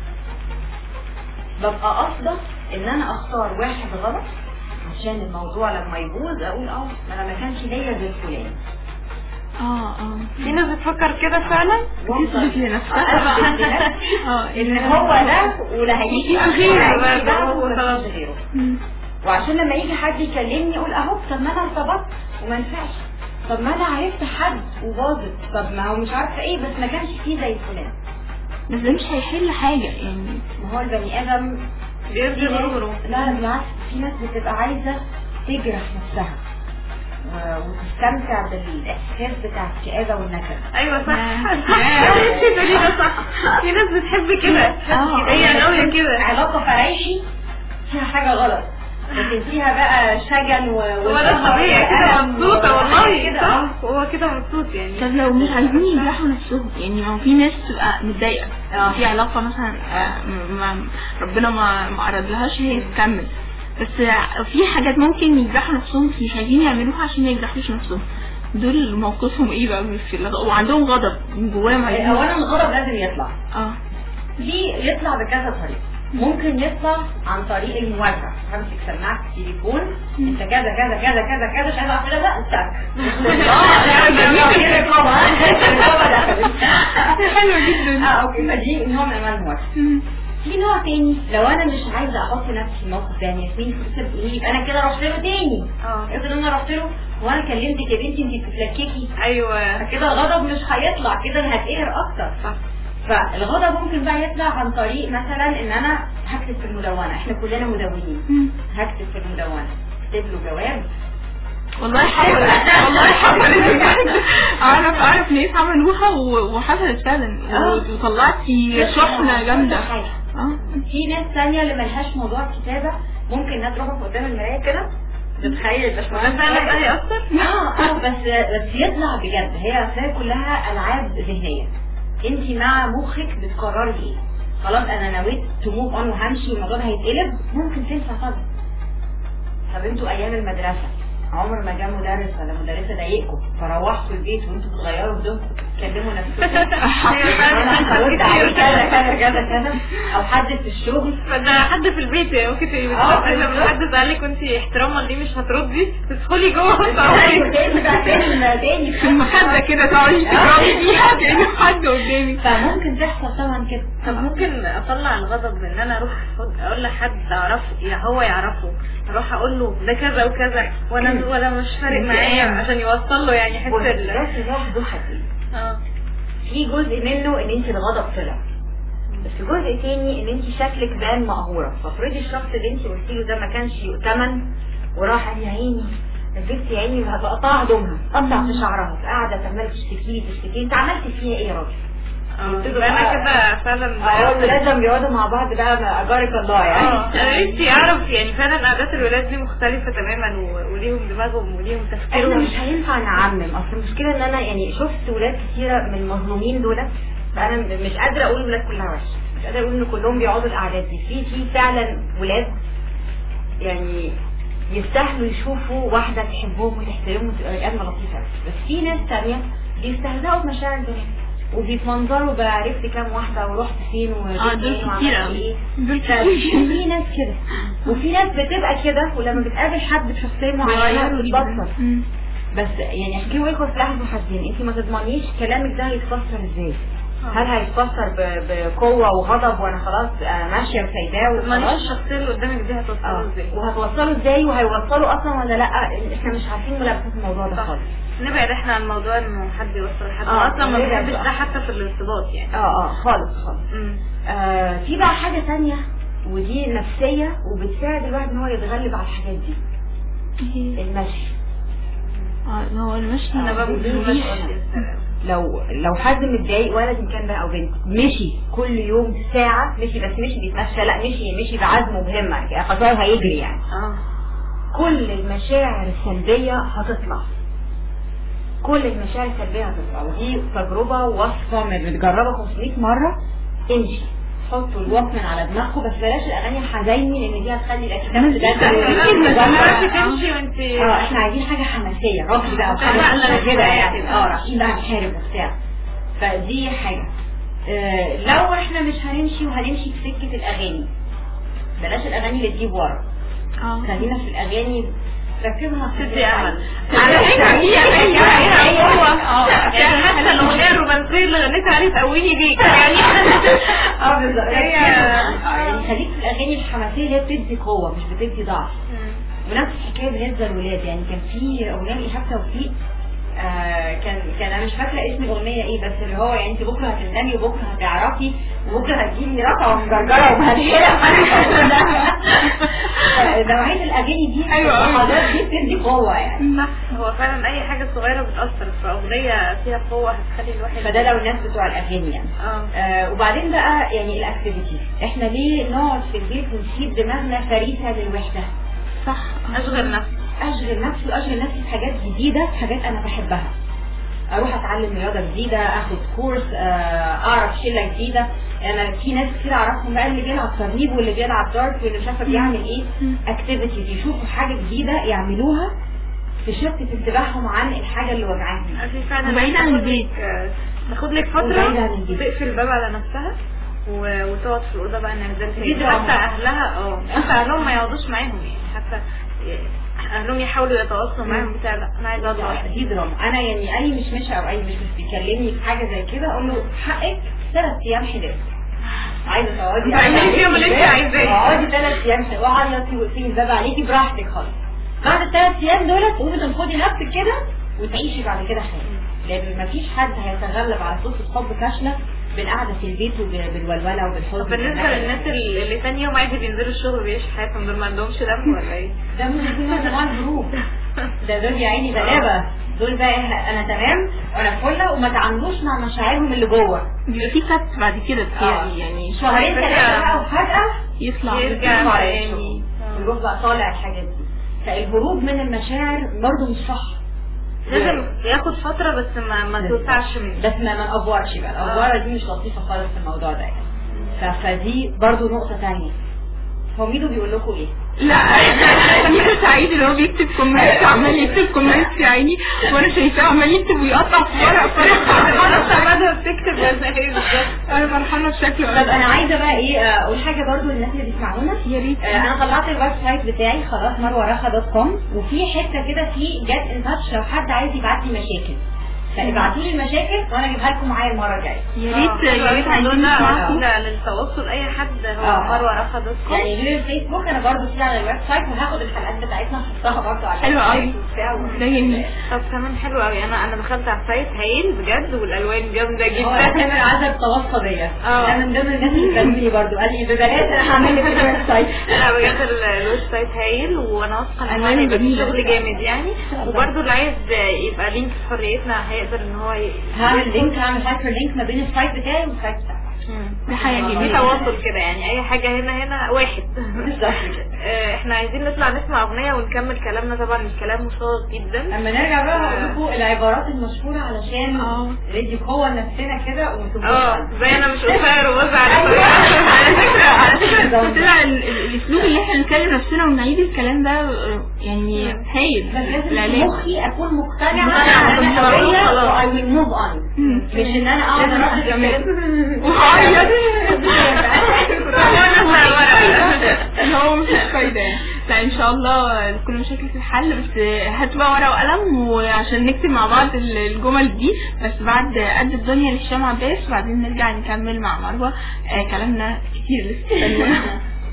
ببقى قاصدة ان انا اختار واحد غلط عشان الموضوع لما يبوظ اقول اه ما انا ما كانش ليا زي فلان اه اه في ناس بتفكر كده فعلا تثبت لنفسها اثبت لنفسي اه ان هو ده ولا هيجي مفيش غيره هيجي بقى، ده هو ومفيش خلاص. غيره مم. وعشان لما يجي حد يكلمني اقول اهو طب ما انا ارتبطت وما ينفعش طب ما انا عرفت حد وباظت طب ما هو مش عارفه ايه بس ما كانش فيه زي فلان بس ده مش هيحل حاجة يعني ما هو البني ادم في بيظلم ناس- عمره لا بالعكس في ناس بتبقى عايزه تجرح نفسها و- وتستمتع بالاحساس بتاع الكآبه والنكد ايوه صح آه. انت تقولي ده صح في ناس بتحب كده اه. هي ناوية كده علاقه فريحي فيها حاجه غلط لكن فيها بقى شجن و هو ده طبيعي كده مبسوطة والله كده صح اه هو كده مبسوط يعني طب لو مش عايزين يجرحوا نفسهم يعني ما هو في ناس تبقى متضايقة اه. في علاقة مثلا آه، م- ما ربنا ما ما أرادلهاش هي تكمل بس في حاجات ممكن يجرحوا نفسهم بس مش عايزين يعملوها عشان ما يجرحوش نفسهم دول موقفهم ايه بقى في الغ- وعندهم غضب من جواهم عايزين اولا الغضب لازم يطلع اه دي يطلع بكذا طريقة ممكن يطلع عن طريق المواجهة همسك سماعة التليفون انت كذا كذا كذا كذا كذا مش عايز اعمل كده لا تك اه جميل في رقابة الرقابة دخلت حلوة جدا اه اوكي فدي نوع من انواع المواجهة مم. في نوع تاني لو انا مش عايزه احط نفسي في موقف تاني ياسمين فرصه تقولي يبقى انا كده رحت له تاني اه افرض انا رحت له وانا كلمتك يا بنتي انت بتتلككي ايوه فكده الغضب مش هيطلع كده انا هتقهر اكتر صح فالغضب ممكن بقى يطلع عن طريق مثلا ان انا هكتب في المدونه احنا كلنا مدونين مم. هكتب في المدونه اكتب له جواب والله حصلت والله حصلت اعرف اعرف ناس عملوها و- وحصلت فعلا اه. وطلعتي شحنة جامدة حاجة. اه في ناس تانية اللي ملهاش موضوع الكتابة ممكن انها تروح قدام المراية كده تتخيل الباشمهندس فعلا ده هيأثر اه اه بس بس يطلع بجد هي هتلاقي كلها العاب ذهنيه انت مع مخك بتقرري ايه خلاص انا نويت تو موف اون وهمشي والموضوع ده هيتقلب ممكن تنسى طبعا طب انتوا ايام المدرسه عمر ما جه مدرس ولا مدرسه ضايقكم فروحتوا البيت وانتوا بتغيروا هدومكم تكلموا نفسكم انا هرد عليه كذا كذا كذا كذا او حد في الشغل فده حد في البيت يعني ممكن تبقي اه، بتفكري لما بالظبط. حد سألك وانت احتراما ليه مش هتردي تدخلي جوه ايوه تاني بقى فيلم تاني في المخدة كده تقعدي تضربي فيها كأنه حد قدامك فممكن تحصل طبعا كده طب ممكن اطلع الغضب من ان انا اروح أخد- اقول لحد اعرفه يا هو يعرفه اروح اقول له ده كذا وكذا وانا ولا مش فارق معايا عشان يوصل له يعني يحس ال- والراس الواحد ذو حدين اه في جزء منه ان انت الغضب طلع بس جزء تاني ان انت شكلك بان مقهوره فافرضي الشخص اللي انت قلتي له ده ما كانش يؤتمن وراح قال يا عيني البنت يا عيني بقطع هدومها قطع في شعرها قاعده عماله تشتكي تشتكي انت عملت فيها ايه يا راجل؟ اه يبتدوا انا بقى- كده فعلا اه لازم يقعدوا مع بعض بقى ما اجارك الله اه يعني انا نفسي اعرف يعني فعلا عادات الولاد دي مختلفة تماما و- وليهم دماغهم وليهم احنا تفكيرهم مش هينفع نعمم اصل المشكله ان انا يعني شفت ولاد كتيره من المظلومين دول فانا م- مش قادره اقول ولاد كلها وحشه مش قادره اقول ان كلهم بيقعدوا الاعداد دي في في فعلا ولاد يعني يستاهلوا يشوفوا واحده تحبهم وتحترمهم وتبقى بني ادمه لطيفه بس في ناس تانية بيستهزئوا بمشاعر البنات وبيتمنظروا بقى عرفت كام واحده ورحت فين وجيت اه دول فين وعملت كتير قوي ايه دول ففي كتير في ناس كده وفي ناس بتبقى كده ولما بتقابل حد بشخصيه معينه بيغيروا جدا. بتبطل مم. بس يعني عشان كده بقولكوا سلاح ذو حدين انت ما تضمنيش كلامك ده هيتفسر ازاي هل هيتفسر ب- بقوه وغضب وانا خلاص آه، ماشيه وسايباه مانيش وخلاص الشخصيه اللي قدامك دي هتوصله اه ازاي وهتوصلوا ازاي وهيوصلوا اصلا ولا لا احنا مش عارفين ملابسات الموضوع ده صح. خالص نبعد احنا عن موضوع انه حد يوصل لحد اه، اصلا ما نبعد بنحبش بقى. ده حتى في الارتباط يعني اه اه خالص خالص امم آه في بقى حاجه تانية ودي نفسيه وبتساعد الواحد ان هو يتغلب على الحاجات دي المشي اه ما هو المشي انا بموت في المشي دي- أصلاً. لو لو حد متضايق ولد ان كان بقى او بنت مشي كل يوم ساعة مشي بس مشي بيتمشى لا مشي مشي بعزم وبهمة خلاص هيجري يعني اه كل المشاعر السلبية هتطلع كل المشاعر السلبية هتطلع ودي تجربة وصفة من بتجربها 500 مرة امشي حطوا الوكمان على دماغكم بس بلاش الاغاني الحزيني لان دي هتخلي الاكتئاب بجد تمشي وانت اه احنا عايزين حاجه حماسيه راقي بقى لا، لا، وحاجه كده يعني كده. اه رايحين بقى نحارب وبتاع فدي حاجه آه لو احنا مش هنمشي وهنمشي في سكه الاغاني بلاش الاغاني اللي تجيب ورا اه خلينا في الاغاني ركبها في تدي امل على فكره في اغاني يعني حتى الاغنيه الرومانسيه اللي غنيت عليه تقويني بيك يعني اه بالظبط هي- آه، يعني خليك في الاغاني الحماسيه اللي هي بتدي قوه مش بتدي ضعف ونفس الحكايه بالنسبه للولاد يعني كان في اغنيه لايهاب توفيق آه كان كان انا مش فاكره اسم الاغنيه ايه بس اللي هو يعني انت بكره هتندمي وبكره هتعرفي وبكره هتجيلي رقعه ومجرجره ومهديه نوعيه الاغاني دي أيوة، أيوة. الحاجات دي بتدي قوه يعني هو فعلا اي حاجه صغيره بتاثر فاغنيه فيها قوه هتخلي الواحد فده لو الناس بتوع الاغاني يعني اه آه وبعدين بقى يعني الاكتيفيتي احنا ليه نقعد في البيت ونسيب دماغنا فريسه للوحده صح اشغل نفسي اشغل نفسي واشغل نفسي في حاجات جديده في حاجات انا بحبها اروح اتعلم رياضه جديده اخد كورس آه، اعرف شله جديده انا في ناس كتير اعرفهم بقى اللي بيلعب ترنيب واللي بيلعب دارت واللي مش عارفه بيعمل ايه اكتيفيتيز يشوفوا حاجه جديده يعملوها تشتت انتباههم عن الحاجه اللي وجعاهم في فعلا وبعيد عن تاخد البيت. لك- آه، تاخد لك وبعيد فتره عن البيت. تقفل الباب على نفسها و- وتقعد في الاوضه بقى انها نزلت دي تاني. دراما. حتى اهلها اه حتى اهلهم ما يقعدوش معاهم يعني حتى اهلهم يحاولوا يتواصلوا معاهم بتاع لا انا عايزه اقعد لوحدي دي دراما انا يعني اي مش مش او اي مش مش بيكلمني في حاجه زي كده اقول له حقك ثلاث ايام حداد عايزه تقعدي تعملي فيهم اللي انت عايزاه. اقعدي ثلاث ايام حداد وعيطي واقفلي الباب عليكي براحتك خالص بعد الثلاث ايام دول تقومي تنفضي نفسك كده وتعيشي بعد كده حياتك لان مفيش حد هيتغلب على قصه حب فاشله بالقعده في البيت وبالولوله وبالحزن طب بالنسبه للناس اللي, اللي تاني يوم عادي بينزلوا الشغل بيعيشوا حياتهم دول ما عندهمش دم ولا ايه؟ ده من نوع من انواع الهروب ده دول يا عيني غلابه دول بقى احنا انا تمام وانا فله وما تعاملوش مع مشاعرهم اللي جوه بيبقى في كات بعد كده بتهيألي يعني شهرين ثلاثه بقى وفجاه يطلع يرجع يطلع تاني. الشغل. ويروح بقى طالع الحاجات دي فالهروب من المشاعر برضه مش صح لازم ياخد فتره بس ما ما توسعش منه بس ما ما نقفرش بقى الافواره دي مش لطيفه خالص في الموضوع ده يعني ف- فدي برضه نقطه ثانيه هو ميدو بيقول لكم ايه؟ لا ميدو سعيد اللي هو بيكتب كومنت عمال يكتب كومنت يا عيني وانا شايفاه عمال يكتب ويقطع في ورق انا فرق بعدها بتكتب ولا ايه بالظبط انا فرحانه بشكله طب انا عايزه بقى ايه آه، اقول حاجه برضو للناس اللي بيسمعونا يا ريت آه، انا طلعت الويب سايت بتاعي خلاص مروه دوت كوم وفي حته كده في جت ان تاتش لو حد عايز يبعت لي مشاكل فابعتوا لي المشاكل وانا اجيبها لكم معايا المره الجايه يا ريت يا ريت عايزين نسمعكم لا للتواصل اي حد هو آه. مروه رخا دوت كوم يعني غير الفيسبوك انا برضو في على الويب سايت وهاخد الحلقات بتاعتنا احطها برضو على حلو الويب قوي. سايت وبتاع و- ده جميل طب كمان حلو قوي انا انا دخلت على السايت هايل بجد والالوان جامده هو جدا تامر عزب توصى بيا آه. انا من ضمن الناس اللي كلموني برضو قال لي ببلاش انا هعمل لك الويب سايت لا بجد ال- الويب سايت هايل وانا واثقه ان هو ألوانه هيبقى فيه جميلة. شغل جامد يعني الله. وبرده اللي عايز يبقى لينك في حريتنا هيقدر ان هو ي- هعمل لينك هعمل هايبر لينك ما بين السايت بتاعي والسايت بتاعك دي حاجة في جميلة تواصل كده يعني اي حاجة هنا هنا واحد بالظبط كده. آه، احنا عايزين نطلع نسمع اغنية ونكمل كلامنا طبعا الكلام مشوق جدا اما نرجع بقى هقول لكم العبارات المشهورة علشان اه. ندي قوة لنفسنا كده وما اه تبقاش زي انا مش قصير وبوز على على فكرة على فكرة طلع ال- ال- الاسلوب اللي احنا نكلم نفسنا ونعيد الكلام ده آه، يعني هايل بس لازم في العلاج مخي اكون مقتنعة مقتنعة ان انا بالموضوع قوية خلاص. و I will move on مم. مش ان انا اقعد لازم اردد أكمل. اللي هو مفيش فايدة يعني لا ان شاء الله كل مشاكل في الحل بس هات بقى ورقة وقلم وعشان نكتب مع بعض ال- الجمل دي بس بعد قد الدنيا لهشام عباس وبعدين نرجع نكمل مع مروة آه كلامنا كتير لسه استنونا.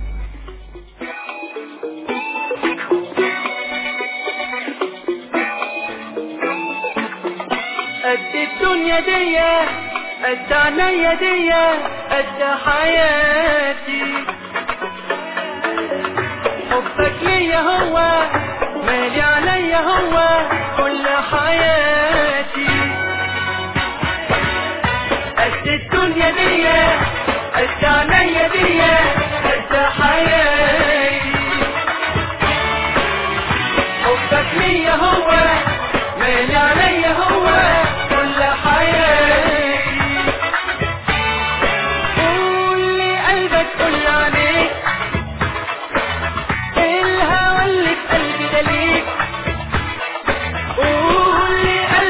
قد الدنيا دي قد عينيا دي قد حياتي حبك ليا هو مالي عليا هو كل حياتي قد الدنيا دي قد عينيا دي قد حياتي حبك ليا هو مالي عليا هو كل حياتي قول لي قلبك قول عليك الهوى اللي في قلبي ده ليك قول لي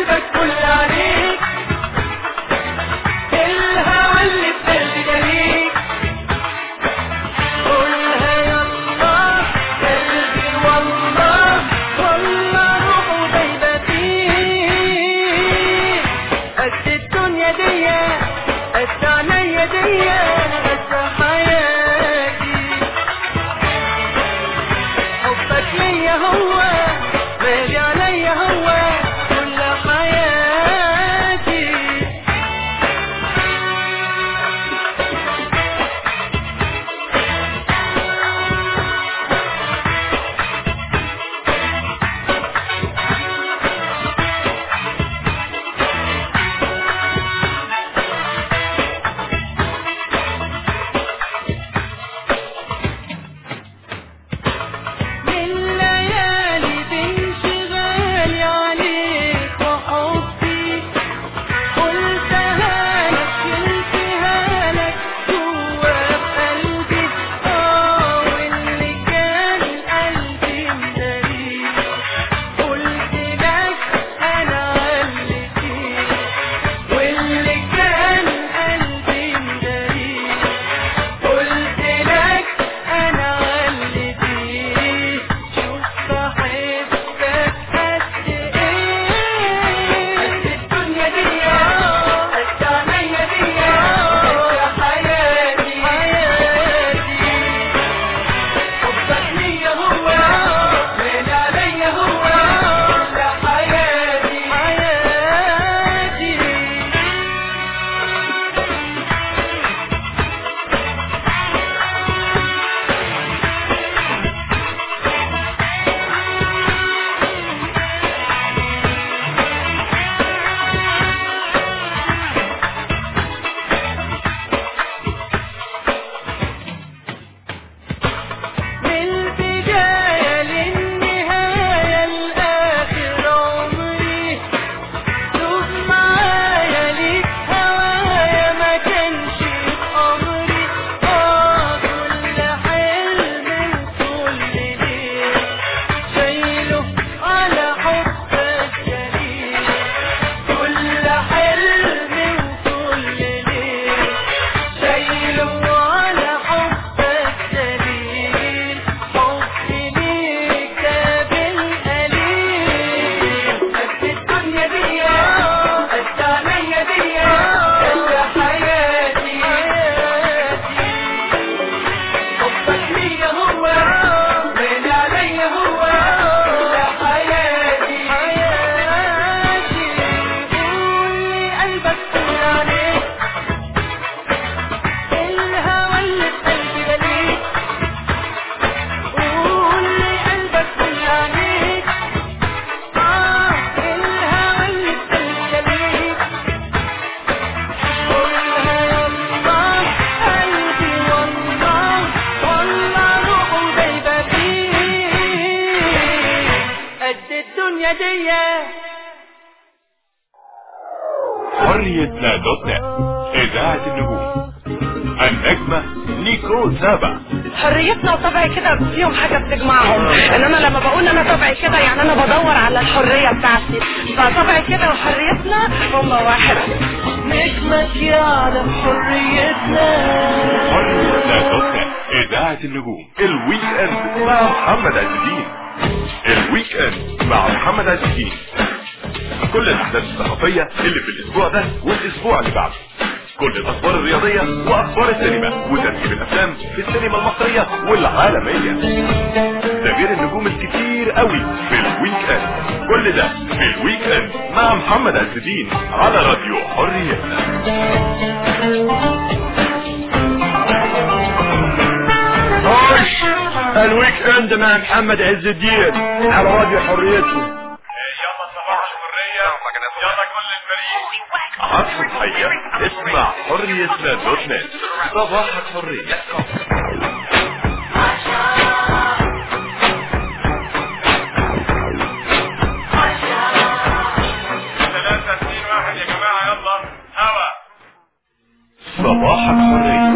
حريتنا دوت نت إذاعة النجوم النجمة نيكول سابع حريتنا وطبعي كده فيهم حاجة بتجمعهم انما لما بقول انا طبعي كده يعني انا بدور على الحرية بتاعتي فطبعي كده وحريتنا هم واحد نجمك يعلم حريتنا حريتنا دوت نت إذاعة النجوم الويك اند مع محمد عز الدين الويك اند مع محمد عز الدين كل الأحداث الصحفية اللي في الأسبوع ده والأسبوع اللي بعده كل الأخبار الرياضية وأخبار السينما وترتيب الأفلام في السينما المصرية والعالمية ده غير النجوم الكتير قوي في الويك اند كل ده في الويك اند مع محمد عز الدين على راديو حريتنا خش الويك اند مع محمد عز الدين على راديو حريتنا عصر الحية اسمع حريتنا دوت نت صباحك حرية صباحك حرية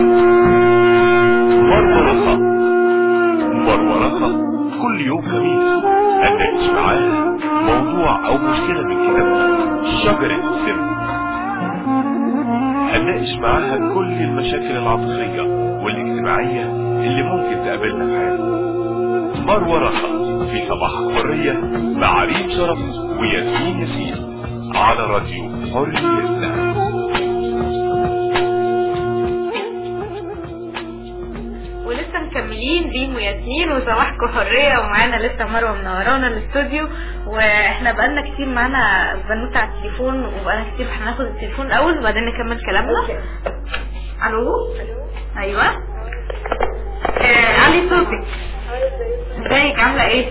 مرورخة مرورخة كل يوم خميس هنناقش معاها موضوع أو مشكلة من كتابنا شجرة سر هنناقش معاها كل المشاكل العاطفية والاجتماعية اللي ممكن تقابلنا في حياتنا مروة رخا في صباح حرية مع ريم شرف وياسمين ياسين على راديو حريتنا ولسه مكملين ريم وياسمين وصباحكم حرية ومعانا لسه مروة منورانا الاستوديو واحنا بقالنا كتير معانا بنوتة على التليفون وبقالنا كتير هناخد التليفون الاول وبعدين نكمل كلامنا الو ايوه آه علي صوتك ازيك عاملة ايه؟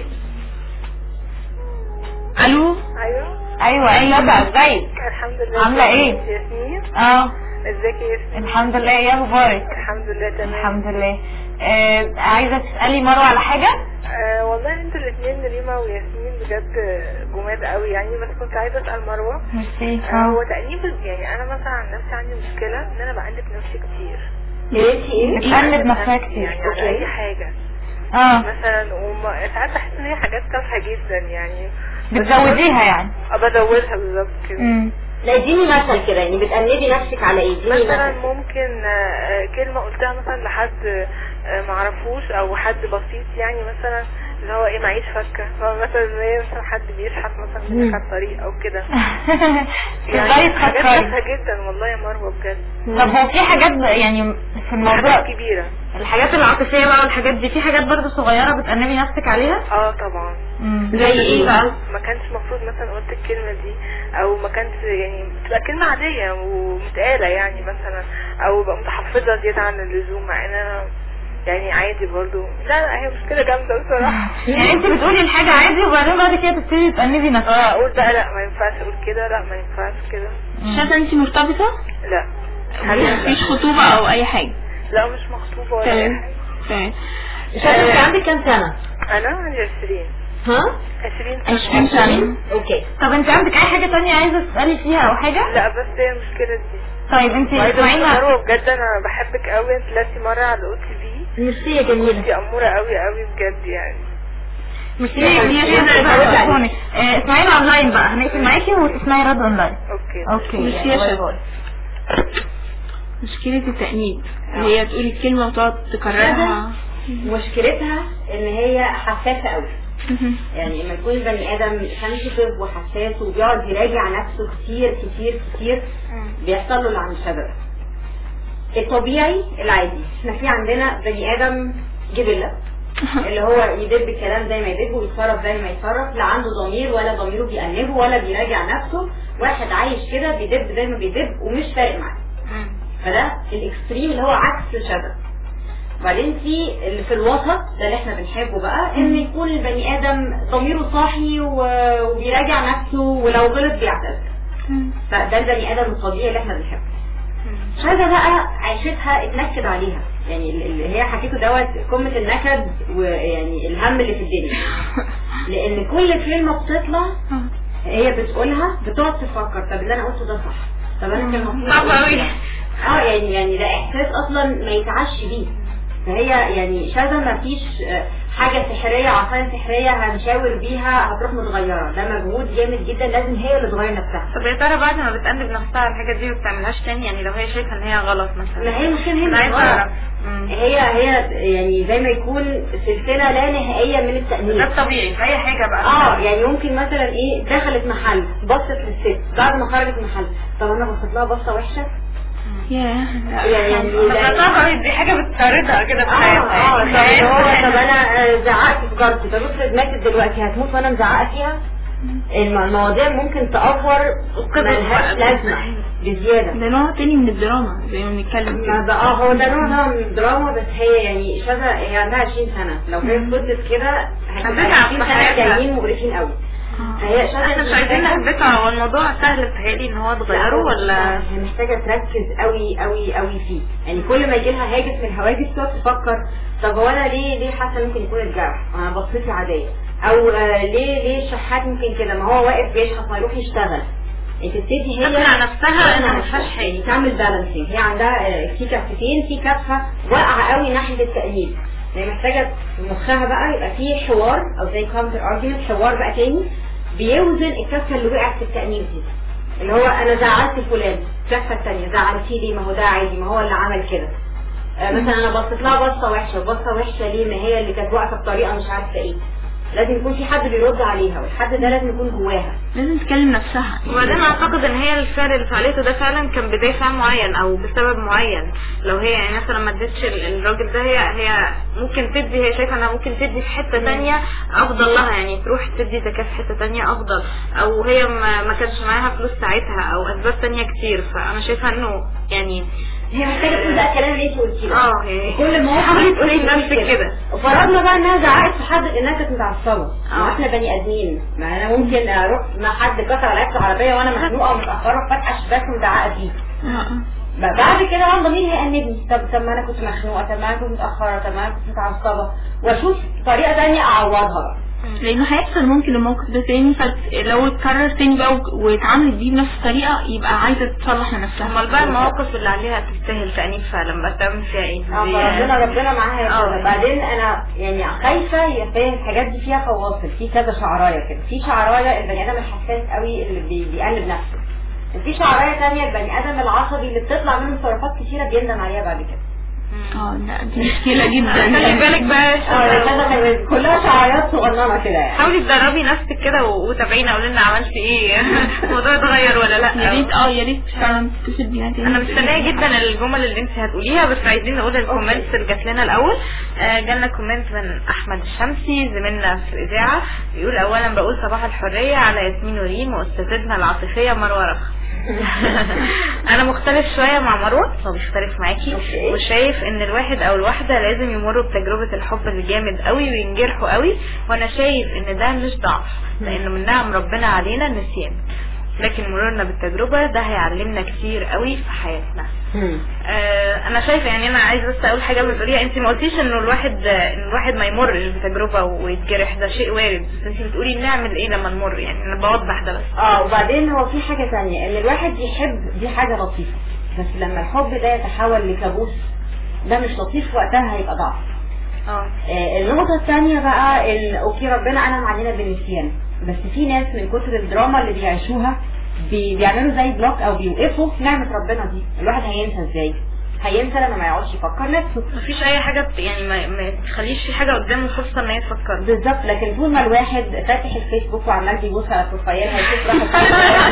الو ايوه ايوه ايه يابا ازيك؟ الحمد لله عاملة ايه؟ ياسمين اه ازيك يا ياسمين الحمد لله يا اخبارك؟ الحمد لله تمام الحمد لله آه عايزة تسألي مروة على حاجة؟ آه والله انتوا الاثنين ريما وياسمين بجد جماد قوي يعني بس كنت عايزه اسال مروه ميرسي آه هو تأنيب يعني انا مثلا عن نفسي عندي مشكله ان انا بأنب نفسي كتير يا ريت ايه بتقلب نفسها كتير يعني على اي حاجه اه مثلا وما ساعات بحس ان هي حاجات تافهه جدا يعني بتزوديها يعني اه بزودها بالظبط كده امم لا اديني مثل كده يعني بتأنبي نفسك على ايه اديني مثلا مثل ممكن آه، كلمة قلتها مثلا لحد آه، معرفوش او حد بسيط يعني مثلا اللي هو ايه معيش فكة هو مثلا زي مثلا حد بيشحت مثلا في الطريق او كده تقدري حاجات تفكري تافهة جدا والله يا مروة بجد طب هو في حاجات ب- يعني في الموضوع حاجات كبيرة الحاجات العاطفية بقى والحاجات دي في حاجات برضو صغيرة بتأنبي نفسك عليها؟ اه طبعا زي ايه بقى؟ ما كانش المفروض مثلا قلت الكلمة دي او ما كانش يعني بتبقى كلمة عادية ومتقالة يعني مثلا او ببقى متحفظة زيادة عن اللزوم مع ان انا يعني عادي برضو لا لا هي مشكلة جامدة بصراحة يعني انت بتقولي الحاجة عادي وبعدين بعد كده تبتدي تأنبي نفسك اه اقول بقى لا ما ينفعش اقول كده لا ما ينفعش كده شايفة انت مرتبطة؟ لا مفيش خطوبة او اي حاجة لا مش مخطوبة ولا اي تمام حاجة تمام شاطر عندك كام سنة؟ انا عندي 20 ها؟ 20 سنة عشرين سنة اوكي طب انت عندك اي حاجة تانية عايزة تسألي فيها او حاجة؟ لا بس هي المشكلة دي طيب انت وعايزة أقول اسمعينا مروة بجد انا بحبك قوي انت طلعتي مرة على الاو تي في ميرسي يا جميلة انت امورة قوي قوي بجد يعني مش هي هي كده بقى تليفونك اه، اسمعينا اونلاين بقى هنقفل معاكي وتسمعي رد اونلاين اوكي اوكي مش هي باي شاطرة. باي. مشكلة التأنيب هي تقول الكلمة وتقعد تكررها مشكلتها ان هي حساسة قوي يعني لما يكون البني ادم سنسيتيف وحساس وبيقعد يراجع نفسه كتير كتير كتير بيحصل له اللي عند الشجرة الطبيعي العادي احنا في عندنا بني ادم جبلة اللي هو يدب الكلام زي ما يدب ويتصرف زي ما يتصرف لا عنده ضمير ولا ضميره بيأنبه ولا بيراجع نفسه واحد عايش كده بيدب زي ما بيدب ومش فارق معاه فده الاكستريم اللي هو عكس الشجرة وبعدين في اللي في الوسط ده اللي احنا بنحبه بقى ان يكون البني ادم ضميره صاحي و- وبيراجع نفسه ولو غلط بيعتذر فده البني ادم الطبيعي اللي احنا بنحبه شاذة بقى عيشتها اتنكد عليها يعني ال- اللي هي حكيته دوت قمة النكد ويعني الهم اللي في الدنيا لان كل كلمة بتطلع هي بتقولها بتقعد تفكر طب اللي انا قلته ده صح طب انا كان المفروض صعب أقول أوي. كده. اه يعني يعني ده احساس اصلا ما يتعش بيه فهي يعني شاذة ما فيش آه، حاجة سحرية عصاية سحرية هنشاور بيها هتروح متغيرة ده مجهود جامد جدا لازم هي اللي تغير نفسها طب يا ترى بعد ما بتقلب نفسها على الحاجات دي ما بتعملهاش تاني يعني لو هي شايفه ان هي غلط مثلا ما هي مش هي انا مش عايزه غلط. اعرف مم. هي هي يعني زي ما يكون سلسلة لا نهائية من ده التأنيب الطبيعي في اي حاجه بقى اه يعني ممكن مثلا ايه دخلت محل بصت للست بعد ما خرجت من المحل طب انا بصيت لها بصه وحشه ياه يعني بس يعني طبعا دي حاجه بتطاردها كده في اه حياتها اه طب يعني. اللي هو طب انا آه، زعقت في جارتي طب افرض ماتت دلوقتي هتموت وانا مزعقه فيها الم- المواضيع ممكن تأفور ملهاش لازمه بزياده ده نوع تاني من الدراما زي ما بنتكلم ما كده ده اه هو ده نوع نوع من الدراما بس هي يعني شذا هي عندها 20 سنه لو هي فضلت كده هتبقى هتتعب 20 في سنه حياتها. جايين مقرفين قوي فهي شذا احنا مش عايزين نحبطها هو الموضوع سهل بتهيألي ان هو تغيره ولا هي محتاجة تركز قوي قوي قوي فيه يعني كل ما يجي لها هاجس من الهواجس تقعد تفكر طب هو انا ليه ليه حاسة ممكن يكون الجرح انا بصيتي عادية او آه ليه ليه الشحات ممكن كده ما هو واقف بيشحت ما يروح يشتغل انت تبتدي هي تقنع نفسها ان تقنع ما فيهاش نفسها. حاجه يعني تعمل بالانسنج هي عندها آه، في كفتين في كفة واقعة قوي ناحية التأنيب هي محتاجة في مخها بقى يبقى في حوار او زي كاونتر ارجيومنت حوار بقى تاني بيوزن الكفة اللي وقعت في التأنيب دي اللي هو انا زعلت فلان الكفة التانية زعلتيه ليه ما هو ده عادي ما هو اللي عمل كده آه مثلا انا بصيت لها بصة وحشة بصة وحشة ليه ما هي اللي كانت واقفة بطريقة مش عارفة ايه لازم يكون في حد بيرد عليها والحد ده لازم يكون جواها لازم تكلم نفسها وبعدين اعتقد ان هي الفعل اللي فعلته ده فعلا كان بدافع معين او بسبب معين لو هي يعني مثلا ما ادتش ال- الراجل ده هي هي ممكن تدي هي شايفه انها ممكن تدي في حته تانية افضل لها يعني تروح تدي زكاه في حته تانية افضل او هي ما, ما كانش معاها فلوس ساعتها او اسباب تانية كتير فانا شايفه انه يعني هي محتاجة تقول بقى الكلام اللي انت قلتيه ده. اه يعني كل ما حاولي تقولي لنفسك كده وفرضنا بقى انها زعقت في حد انها كانت متعصبه ما اه. احنا بني ادمين ما انا ممكن اروح مع حد كسر عليا في العربيه وانا مخنوقه ومتاخره فاتحه الشباك ومزعقه فيه اه اه ب- بعد كده بقى ضميري هيأنبني طب طب ما انا كنت مخنوقه طب ما انا كنت متاخره طب ما انا كنت متعصبه واشوف طريقه تانية اعوضها بقى لانه هيحصل ممكن الموقف ده تاني فلو اتكرر تاني بقى وك- واتعاملت بيه بنفس الطريقه يبقى عايزه تصلح لنفسها امال بقى المواقف اللي عليها تستاهل تأنيب فعلا بقى تعمل فيها ايه اه دي- فربنا ربنا معاها يا اه. كده بعدين انا يعني خايفه يا فاهم الحاجات دي فيها فواصل في كذا شعرايه كده في شعرايه البني ادم الحساس قوي اللي بي- بيقلب نفسه وفي شعرايه ثانيه البني ادم العصبي اللي بتطلع منه تصرفات كتيره بيندم عليها بعد كده اه لا دي مشكله جدا خلي بالك بقى اه كذا- كلها شعرايات صغننه كده يعني حاولي تدربي نفسك كده و- وتابعينا قولي لنا عملتي ايه الموضوع اتغير ولا لا يا ريت اه يا ريت فعلا تتصل بينا تاني انا مستنيه جدا الجمل اللي انت هتقوليها بس عايزين نقول الكومنتس اللي جات لنا الاول آه، جالنا كومنت من احمد الشمسي زميلنا في الاذاعه بيقول اولا بقول صباح الحريه على ياسمين وريم واستاذتنا العاطفيه مروه رخ انا مختلف شويه مع مروه هو بيختلف معاكي أوكي. وشايف ان الواحد او الواحده لازم يمروا بتجربه الحب الجامد قوي وينجرحوا قوي وانا شايف ان ده مش ضعف لانه من نعم ربنا علينا النسيان لكن مرورنا بالتجربه ده هيعلمنا كتير قوي في حياتنا آه انا شايفه يعني انا عايزه بس اقول حاجه بتقوليها انت ما قلتيش انه الواحد ان الواحد ما يمرش بتجربه ويتجرح ده شيء وارد بس انت بتقولي نعمل ايه لما نمر يعني انا بوضح ده بس اه وبعدين هو في حاجة تانية ان الواحد يحب دي حاجة لطيفة بس لما الحب ده يتحول لكابوس ده مش لطيف وقتها هيبقى ضعف اه آه، النقطة الثانية بقى ال- اوكي ربنا انعم علينا بالنسيان بس في ناس من كتر الدراما اللي بيعيشوها بي- بيعملوا زي بلوك او بيوقفوا نعمة ربنا دي الواحد هينسى ازاي هينسى لما ما يقعدش يفكر نفسه مفيش اي حاجه ت- يعني ما, ما تخليش في حاجه قدامه فرصه ان هي تفكر بالظبط لكن طول ما الواحد فاتح الفيسبوك وعمال بيبص على بروفايلها يشوف راحت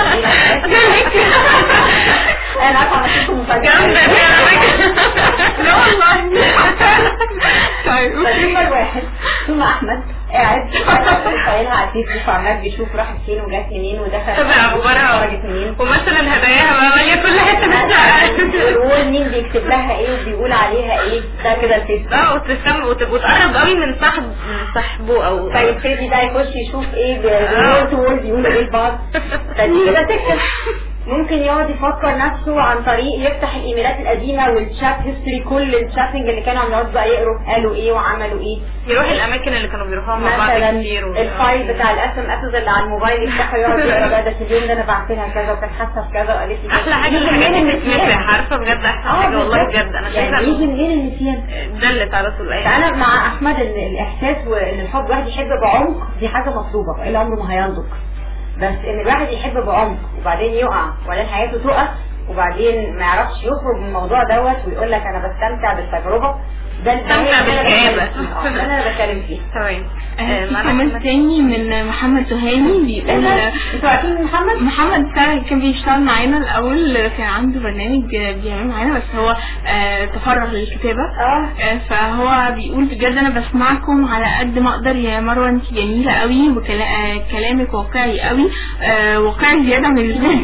انا عارفه عملت لكم جامدة دي على فكرة. لا والله فطول ما الواحد طول ما احمد قاعد فاتح بروفايلها على الفيسبوك وعمال بيشوف راحت فين وجات منين ودخلت تابع اخبارها خرجت منين ومثلا هداياها بقى ماليه كل حته من الشقه ويقول مين بيكتب لها ايه وبيقول عليها ايه ده كده الفيسبوك اه وتستم وت- وتقرب قوي من صاحب من صاحبه او فيبتدي ده يخش يشوف ايه بيقول وول بيقولوا ايه لبعض فدي كده تكتب ممكن يقعد يفكر نفسه عن طريق يفتح الايميلات القديمه والشات هيستوري كل الشاتنج اللي كانوا عم بقى يقروا قالوا ايه وعملوا ايه يروح الاماكن اللي كانوا بيروحوها مع بعض مثلا كتير و- الفايل بتاع الاس ام اسز اللي على الموبايل يفتحه يقعد يقرا بقى ده في اليوم ده انا بعت لها كذا وكانت حاسه بكذا وقالت لي كذا. احلى حاجه يجي الحاجات منين اللي النسيان؟ بتتمسح عارفه بجد احسن اه حاجه والله بالظبط. بجد انا يعني يجي شايفه منين النسيان؟ دلت على طول اي فانا مع احمد ان الاحساس وان الحب الواحد يحب بعمق دي حاجه مطلوبه الا عمره ما هينضج بس ان الواحد يحب بعمق وبعدين يقع وبعدين حياته تقف وبعدين ما يعرفش يخرج من الموضوع دوت ويقول لك انا بستمتع بالتجربه ده ده بستمتع ده اللي أنا بالكآبة. بتكلم فيه. آه، ده اللي انا بتكلم فيه تمام آه، آه، في معنا كومنت كمان- تاني من محمد تهاني بيقول انتوا عارفين محمد؟ محمد فعلا كان بيشتغل معانا الاول كان عنده برنامج بيعمله معانا بس هو آه، تفرغ للكتابه اه آه، فهو بيقول بجد انا بسمعكم على قد ما اقدر يا مروه انت جميله قوي وكلامك واقعي قوي آه، واقعي زياده عن اللزوم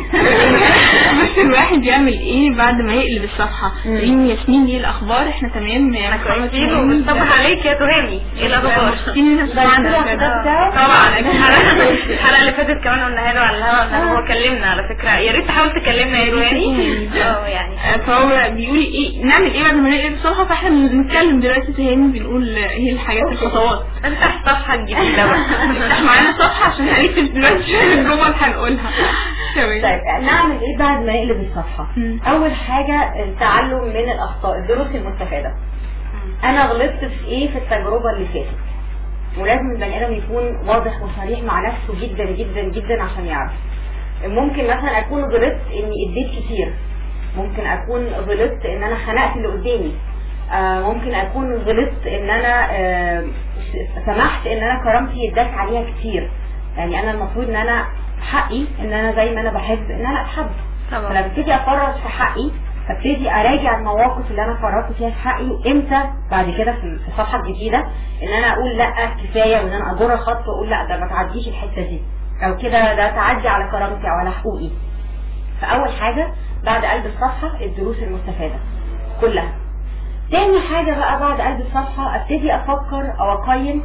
بس الواحد يعمل ايه بعد ما يقلب الصفحه ريم ياسمين ايه الاخبار احنا تمام يا احنا محمد كويسين تهاني. وبنصبح عليك يا تهامي ايه الاخبار مبسوطين إن تسمعنا بعتوا بجد. الكتاب بتاعه؟ طبعا الحلقه الحلقه اللي فاتت كمان قلناها له على الهوا ان هو كلمنا على فكره يا ريت تحاول تكلمنا يا رواني اه يعني آه، فهو بيقول ايه نعمل ايه بعد ما نقلب الصفحه فاحنا بنتكلم دلوقتي تاني بنقول آه، ايه الحاجات الخطوات افتح صفحه جديده بقى افتح معانا صفحه عشان هنكتب دلوقتي شويه الجمل هنقولها تمام طيب نعمل ايه بعد ما نقلب الصفحه؟ مم. اول حاجه التعلم من الاخطاء الدروس المستفاده انا غلطت في ايه في التجربه اللي فاتت ولازم البني ادم يكون واضح وصريح مع نفسه جدا جدا جدا عشان يعرف ممكن مثلا اكون غلطت اني اديت كتير ممكن اكون غلطت ان انا خنقت اللي قدامي آه ممكن اكون غلطت ان انا آه س- سمحت ان انا كرامتي يداس عليها كتير يعني انا المفروض ان انا حقي ان انا زي ما انا بحب ان انا اتحب طبعا. فلما ابتدي افرط في حقي فابتدي اراجع المواقف اللي انا فرطت فيها في حقي وامتى بعد كده في في الصفحه الجديده ان انا اقول لا كفايه وان انا اجر خط واقول لا ده ما تعديش الحته دي او كده ده تعدي على كرامتي او على حقوقي فاول حاجه بعد قلب الصفحه الدروس المستفاده كلها تاني حاجه بقى بعد قلب الصفحه ابتدي افكر او اقيم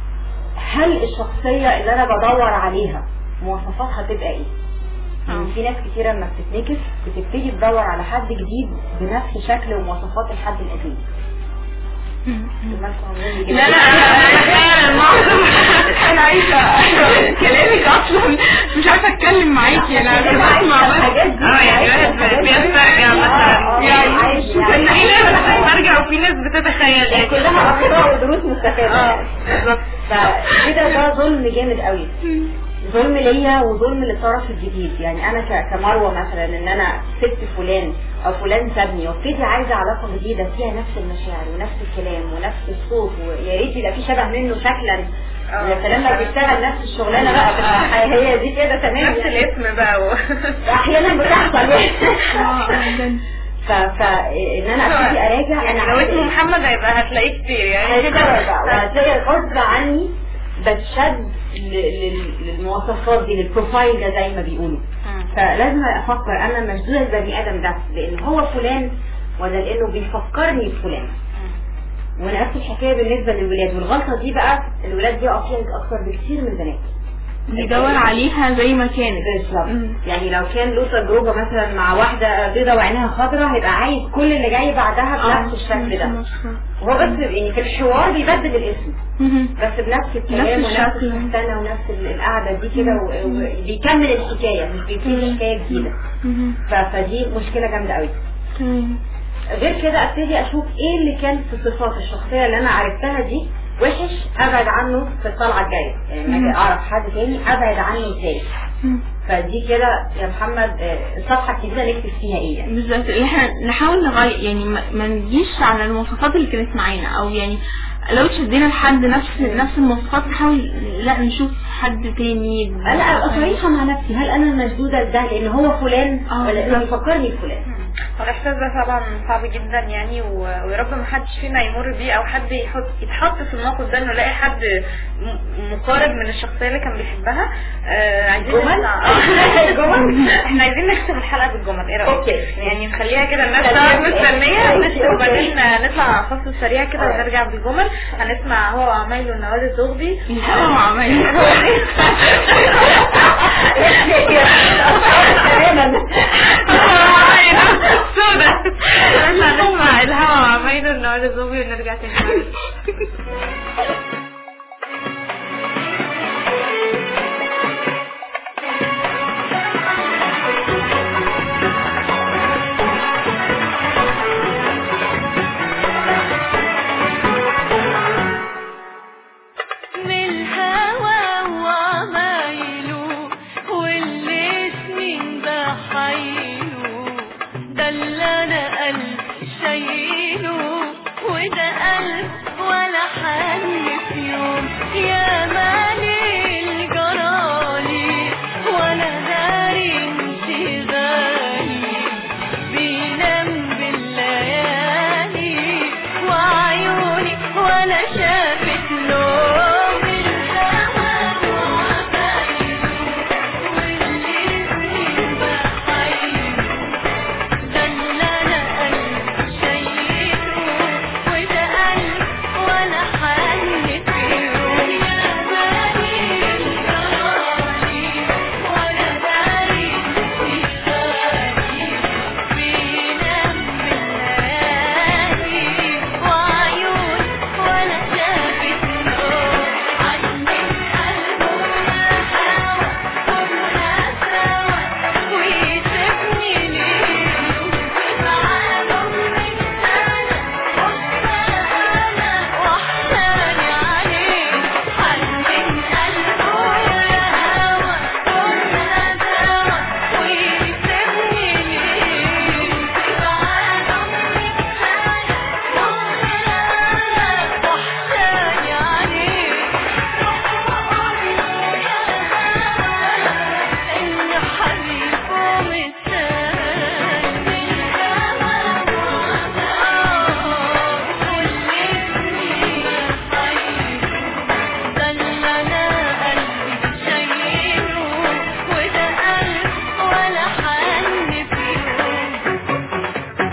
هل الشخصيه اللي انا بدور عليها مواصفاتها تبقى ايه يعني في ناس كتيرة لما بتتنكس بتبتدي تدور على حد جديد بنفس شكل ومواصفات الحد القديم لا لا انا تخيل الموقف انا عايزه كلامك اصلا مش عارفه اتكلم معاكي انا بسمع بس اه يعني الواحد بيسترجع مثلا يعني ان في ناس بتسترجع وفي ناس بتتخيل يعني كلها اخطاء ودروس مستفاده اه بالظبط فكده ده ظلم جامد قوي ظلم ليا وظلم للطرف الجديد يعني انا ك- كمروه مثلا ان انا سبت فلان او فلان سابني وابتدي عايزه علاقه جديده فيها نفس المشاعر ونفس الكلام ونفس الصوت ويا ريت يبقى في شبه منه شكلا يا سلام لو بيشتغل نفس الشغلانه بقى تبقى هي دي كده تمام نفس يعني. الاسم بقى و... احيانا بتحصل اه جدا ف ف ان انا ابتدي اراجع يعني انا لو عايزة اسمه إيه. محمد هيبقى هتلاقيه كتير يعني هيشتغل بقى وهتلاقي غصب عني بتشد ل- لل- للمواصفات دي للبروفايل ده زي ما بيقولوا فلازم افكر انا مشدوده البني ادم ده لان هو فلان ولا لانه بيفكرني بفلان ونفس الحكايه بالنسبه للولاد والغلطه دي بقى الولاد دي فيها اكتر بكتير من البنات بيدور عليها زي ما كانت بالظبط مم. يعني لو كان له تجربه مثلا مع واحده بيضه وعينها خضراء هيبقى عايز كل اللي جاي بعدها بنفس الشكل ده وهو بس يعني في الحوار بيبدل الاسم مهم. بس بنفس الكلام نفس ونفس الشكل. السنة ونفس ال- القعدة دي كده و- وبيكمل الحكاية مش بيبتدي حكاية جديدة مهم. ف- فدي مشكلة جامدة قوي تمام غير كده ابتدي اشوف ايه اللي كان في صفات الشخصية اللي انا عرفتها دي وحش ابعد عنه في الطلعة الجاية يعني لما اجي اعرف حد تاني ابعد عنه ازاي مم. فدي كده يا محمد آه، الصفحة الجديدة نكتب فيها ايه يعني بالظبط اللي احنا نحاول نغير يعني ما ما نجيش على المواصفات اللي كانت معانا او يعني لو شدينا لحد نفس نفس المواصفات نحاول لا نشوف حد تاني انا ابقى صريحة مع نفسي هل انا مشدودة لده لان هو فلان آه، ولا لانه بالظبط. بيفكرني بفلان الاحساس ده طبعا صعب جدا يعني و- ويا رب ما حدش فينا يمر بيه او حد يحط يتحط في الموقف ده انه يلاقي حد م- مقارب من الشخصيه اللي كان بيحبها آه عايزين جمل؟ نسمع- آه. جمل؟ احنا عايزين نختم الحلقه بالجمل ايه رايك؟ أوكي. يعني نخليها كده الناس خليها تقعد بالإيه؟ مستنيه ماشي، نشرب أوكي. وبعدين نطلع فصل سريع كده أوكي. ونرجع بالجمل هنسمع هو عمايله النوال الزغبي اه عمال تماما النهارده زومبي ونرجع تاني معلش. من الهوى وعمايله واللي سنين بحيله ده اللي انا قلب شايله وده قلب ولا حن في يوم يا مالي الجرالي ولا داري انشغالي بينام بالليالي وعيوني ولا شافت نوم الهوى وعمايله واللي سنين بحيله ده اللي انا قلب شايله وده قلب ولا حن فيهم يا مالي الجرالي ولا داري انشغالي بينام بالليالي وعيون ولا شافت نور عني قلبه يا هوا كنا سوا ويسيبني ليه وتزعله من سنة وأنا وأحزاني عليه عني قلبه يا هوا كنا سوا ويسيبني ليه وتزعله من سنة وأنا وأحزاني عليه إن حبيبه مستني ده اللي أنا قلبي شايله وده قلب ولا حن فيهم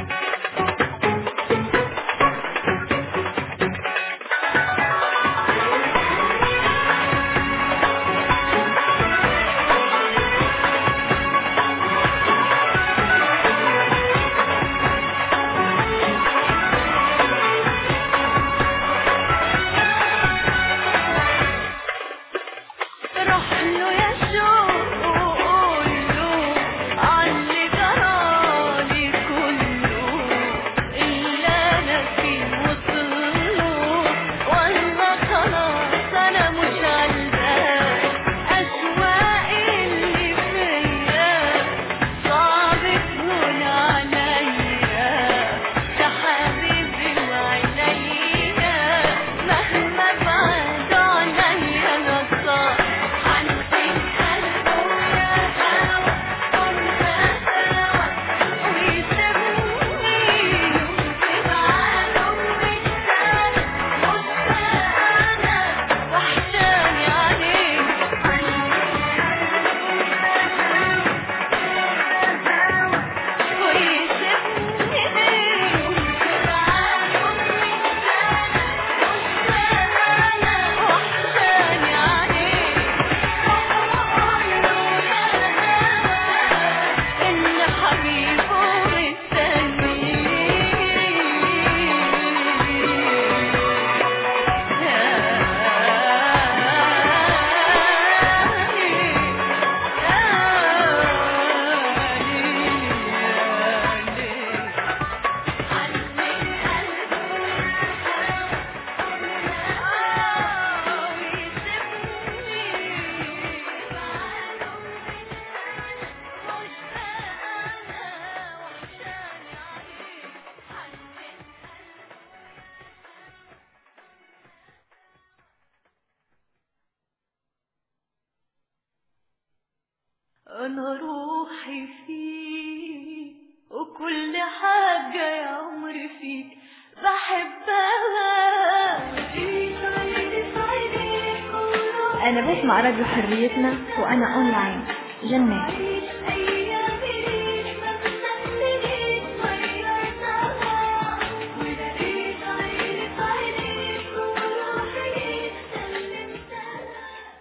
روح له يا شوق وقول له عاللي جرالي كله اللي انا فيه وصله والله خلاص انا مش عالبال اشواقي اللي فيا صعب تهون عليا ده حبيبي وعليا مهما بعد عليا نصار عندي قلبه يا هوا كنا سوا ويسيبني وتزعله من سنة مش أنا وحشاني عليه أنا روحي فيك وكل حاجة يا عمري فيك بحبها أنا بسمع راديو حريتنا وأنا أونلاين جنات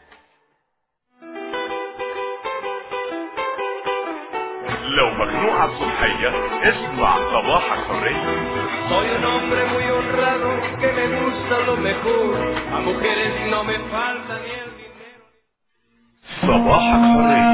لو مخنوقة الصبحية اسمع صباح الحرية Soy un hombre muy honrado que me gusta lo mejor. A mujeres no me falta ni el dinero. صباحك حرية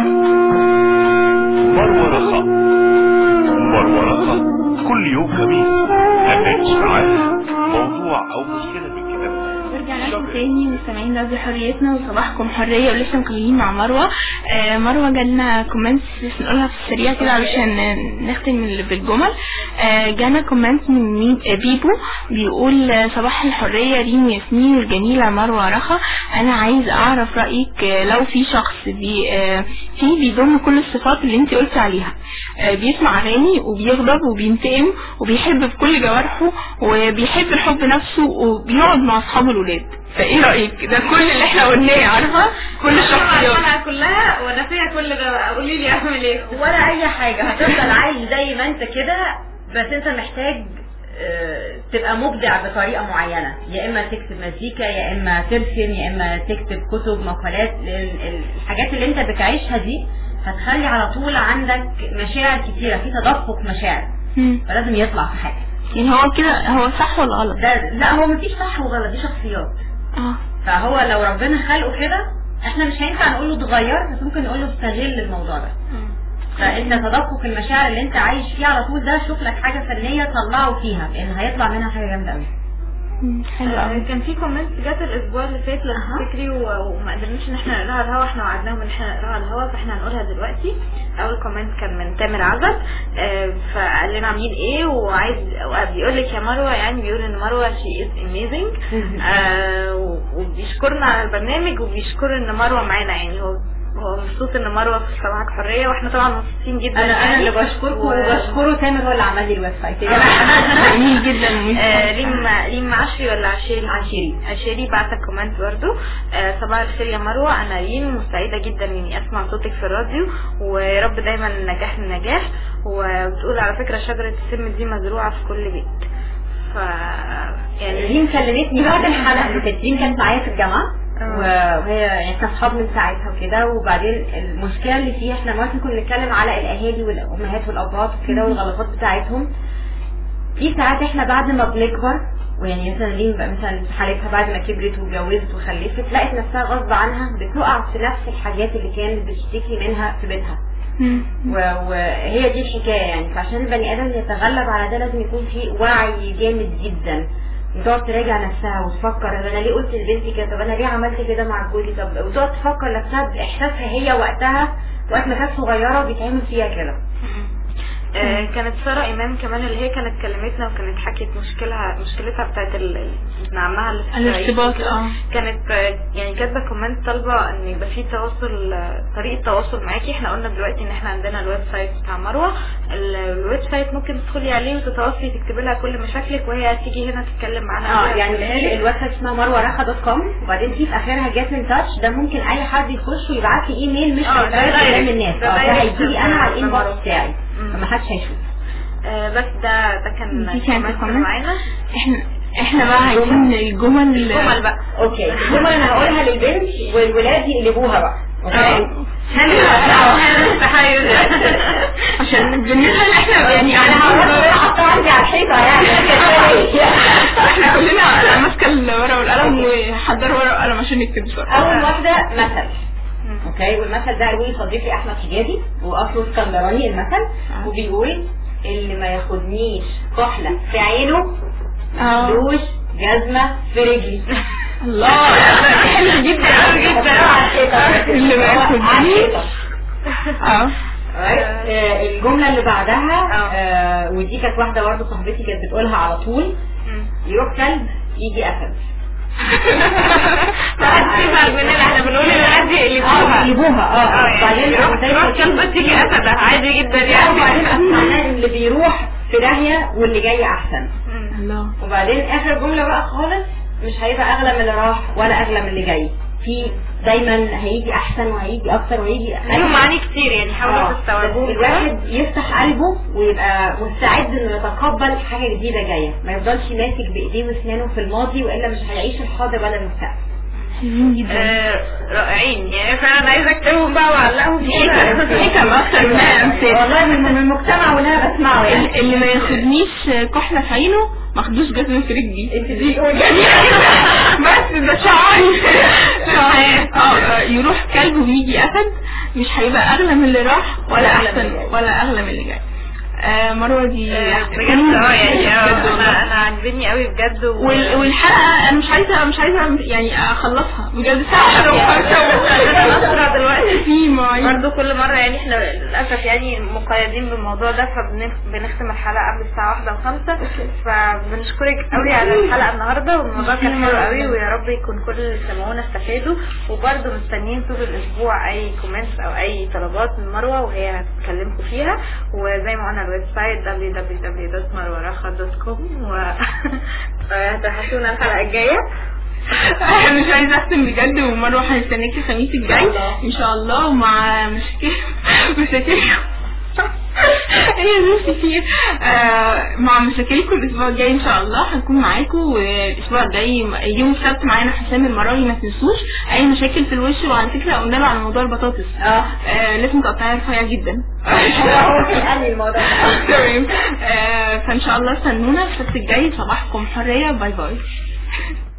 مروة رخاء مروة رخاء كل يوم خميس هنناقش معاها موضوع أو مشكلة من كتابها ورجعنا لكم تاني مستمعين راديو حريتنا وصباحكم حرية ولسه مكملين مع مروة آه مروة جالنا كومنتس نقولها في السريع كده علشان نختم ال- بالجمل آه جانا كومنت من مين آه بيبو بيقول آه، صباح الحرية ريم ياسمين الجميلة مروة رخا أنا عايز أعرف رأيك آه، لو في شخص بي آه فيه بيضم كل الصفات اللي انت قلت عليها آه بيسمع أغاني وبيغضب وبينتقم وبيحب بكل جوارحه وبيحب الحب نفسه وبيقعد مع أصحابه الولاد فايه رأيك ده كل اللي احنا قلناه عارفة كل الشخصيات انا كلها وانا فيها كل ده قولي لي اعمل ايه ولا اي حاجة هتفضل عايش زي ما انت كده بس انت محتاج آه، تبقى مبدع بطريقة معينة يا اما تكتب مزيكا يا اما ترسم يا اما تكتب كتب مقالات ال- ال- الحاجات اللي انت بتعيشها دي هتخلي على طول عندك مشاعر كتيرة في تدفق مشاعر مم. فلازم يطلع في حاجة يعني هو كده هو صح ولا غلط ده لا هو مفيش صح وغلط دي شخصيات اه فهو لو ربنا خلقه كده احنا مش هينفع نقول له اتغير بس ممكن نقول له استغل الموضوع ده فانت تدفق المشاعر اللي انت عايش فيه على طول ده شوف لك حاجه فنيه طلعه فيها لان هيطلع منها حاجه جامده قوي مم، حلو قوي كان في كومنت جت الاسبوع اللي فات لو تفتكري و- وما قدرناش ان احنا نقراها على الهوا احنا وعدناهم ان احنا نقراها على الهوا فاحنا هنقولها دلوقتي اول كومنت كان من تامر عزب آه، فقال لنا عاملين ايه وعايز بيقول لك يا مروه يعني بيقول ان مروه شي از اميزنج وبيشكرنا على البرنامج وبيشكر ان مروه معانا يعني هو هو مبسوط ان مروه في صباحك حريه واحنا طبعا مبسوطين جدا انا انا يعني. اللي بشكركم و- وبشكره تامر هو اللي عمل لي الويب سايت جميل جدا آه، ريم ريم عشري ولا عشيري؟ عشيري. عشيري بعت كومنت برضو آه، صباح الخير يا مروة أنا ريم مستعدة جدا إني أسمع صوتك في الراديو ويا رب دايما النجاح للنجاح وبتقول على فكرة شجرة السم دي مزروعة في كل بيت ف يعني ريم كلمتني بعد الحلقه اللي فاتت ريم كانت معايا في الجامعه آه. وهي يعني احنا اصحاب من ساعتها وكده وبعدين المشكله اللي فيها احنا مثلا كنا بنتكلم على الاهالي والامهات والابهات وكده والغلطات بتاعتهم في ساعات احنا بعد ما بنكبر ويعني مثلا ريم بقى مثلا في حالتها بعد ما كبرت واتجوزت وخلفت لقت نفسها غصب عنها بتقع في نفس الحاجات اللي كانت بتشتكي منها في بيتها و- وهي دي الحكايه يعني فعشان البني ادم يتغلب على ده لازم يكون في وعي جامد جدا وتقعد تراجع نفسها وتفكر طب انا ليه قلت لبنتي كده طب انا ليه عملت كده مع جوزي طب وتقعد تفكر نفسها باحساسها هي وقتها وقت ما كانت صغيره بيتعمل فيها كده آه، كانت سارة إمام كمان اللي هي كانت كلمتنا وكانت حكت مشكلها مشكلتها بتاعت ال- ال- ابن عمها اللي في الارتباط، الصعيد. اه. كانت آه، يعني كاتبة كومنت طالبة ان يبقى في تواصل آه، طريقة تواصل معاكي احنا قلنا دلوقتي ان احنا عندنا الويب سايت بتاع مروة ال- الويب سايت ممكن تدخلي عليه وتتواصلي تكتبي لها كل مشاكلك وهي تيجي هنا تتكلم معانا اه عليها. يعني في الويب سايت اسمها مروه رخا دوت كوم وبعدين في في اخرها جيت ان تاتش ده ممكن اي حد يخش ويبعت لي ايميل مش اه، ده هيتعرض قدام دايركت. الناس ده اه ده دايركت هيجي لي انا على من الانبوكس مروة. بتاعي مم. فما حدش هيشوف آه، بس ده ده كان دي كانت كومنت كومنت. معانا احنا احنا بقى عايزين الجمل جمل بقى اوكي الجمل انا هقولها للبنت والولاد يقلبوها بقى اوكي عشان بالنسبة ان احنا يعني انا هقول حاطه عندي على الحيطه يعني احنا كلنا ماسكة الورقة والقلم وحضروا ورقة وقلم عشان نكتب بسرعة اول واحده مثل اوكي والمثل ده قالوا لي صديقي احمد حجازي واصله اسكندراني المثل وبيقول اللي ما ياخدنيش كحله في عينه اه دوش جزمه في رجلي الله حلو جدا قوي جدا على الحيطه اللي ما على ياخدنيش الحيطة. اه Alright. آه، الجملة اللي بعدها آه، ودي كانت واحدة برضه صاحبتي كانت بتقولها على طول يروح كلب يجي أسد سيبك مننا احنا بنقول العادي اه يقلبوها يجيبوها اه بعدين روح كلبة تيجي اسد عادي جدا لا يعني وبعدين أصل معناه اللي بيروح في داهية واللي جاي أحسن الله وبعدين آخر جملة بقى خالص مش هيبقى أغلى من اللي راح ولا أغلى من اللي جاي في دايما هيجي أحسن وهيجي أكتر وهيجي ليهم معاني كتير يعني حاولوا آه، تستوعبوهم الواحد يفتح قلبه ويبقى مستعد انه يتقبل حاجه جديده جايه ما يفضلش ماسك بايديه واسنانه في الماضي والا مش هيعيش الحاضر ولا المستقبل حلوين جدا آه، رائعين يعني فعلا عايزه اكتبهم بقى واعلقهم كده حكم اكتر من امثله والله من من المجتمع واللي انا بسمعه يعني اللي ما ياخدنيش كحله في عينه ما خدوش جزمه في رجلي انت دي بس ده شعاري اه يروح كلب ويجي اسد مش هيبقى اغلى من اللي راح ولا احسن ولا اغلى من اللي جاي آه، مروه دي بجد اه يعني آه، بجد والله. انا انا عاجبني قوي بجد و- وال- والحلقه انا مش عايزه مش عايزه يعني اخلصها بجد ساعه أسرع دلوقتي. في مواعيد برضه كل مرة يعني احنا للأسف يعني مقيدين بالموضوع ده فبنختم الحلقة قبل الساعة واحدة وخمسة فبنشكرك قوي على الحلقة النهاردة والموضوع كان حلو قوي ويا رب يكون كل اللي سمعونا استفادوا وبرضه مستنيين طول الأسبوع أي كومنتس أو أي طلبات من مروة وهي هتكلمكم فيها وزي ما قلنا الويب سايت www.marwaraha.com وهتوحشونا الحلقة الجاية انا مش عايزه اختم بجد ومروه هنستناكي الخميس الجاي ان شاء الله ومع مشاكل مشاكلكم هي نفسي فيه آه مع مشاكلكم الاسبوع الجاي ان شاء الله هنكون معاكم والاسبوع الجاي يوم السبت معانا حسام المراوي ما تنسوش اي مشاكل في الوش وعلى فكره قلنا له على موضوع البطاطس اه آه لازم تقطعيها رفيع جدا هو قال لي الموضوع ده تمام آه فان شاء الله استنونا السبت الجاي صباحكم حريه باي باي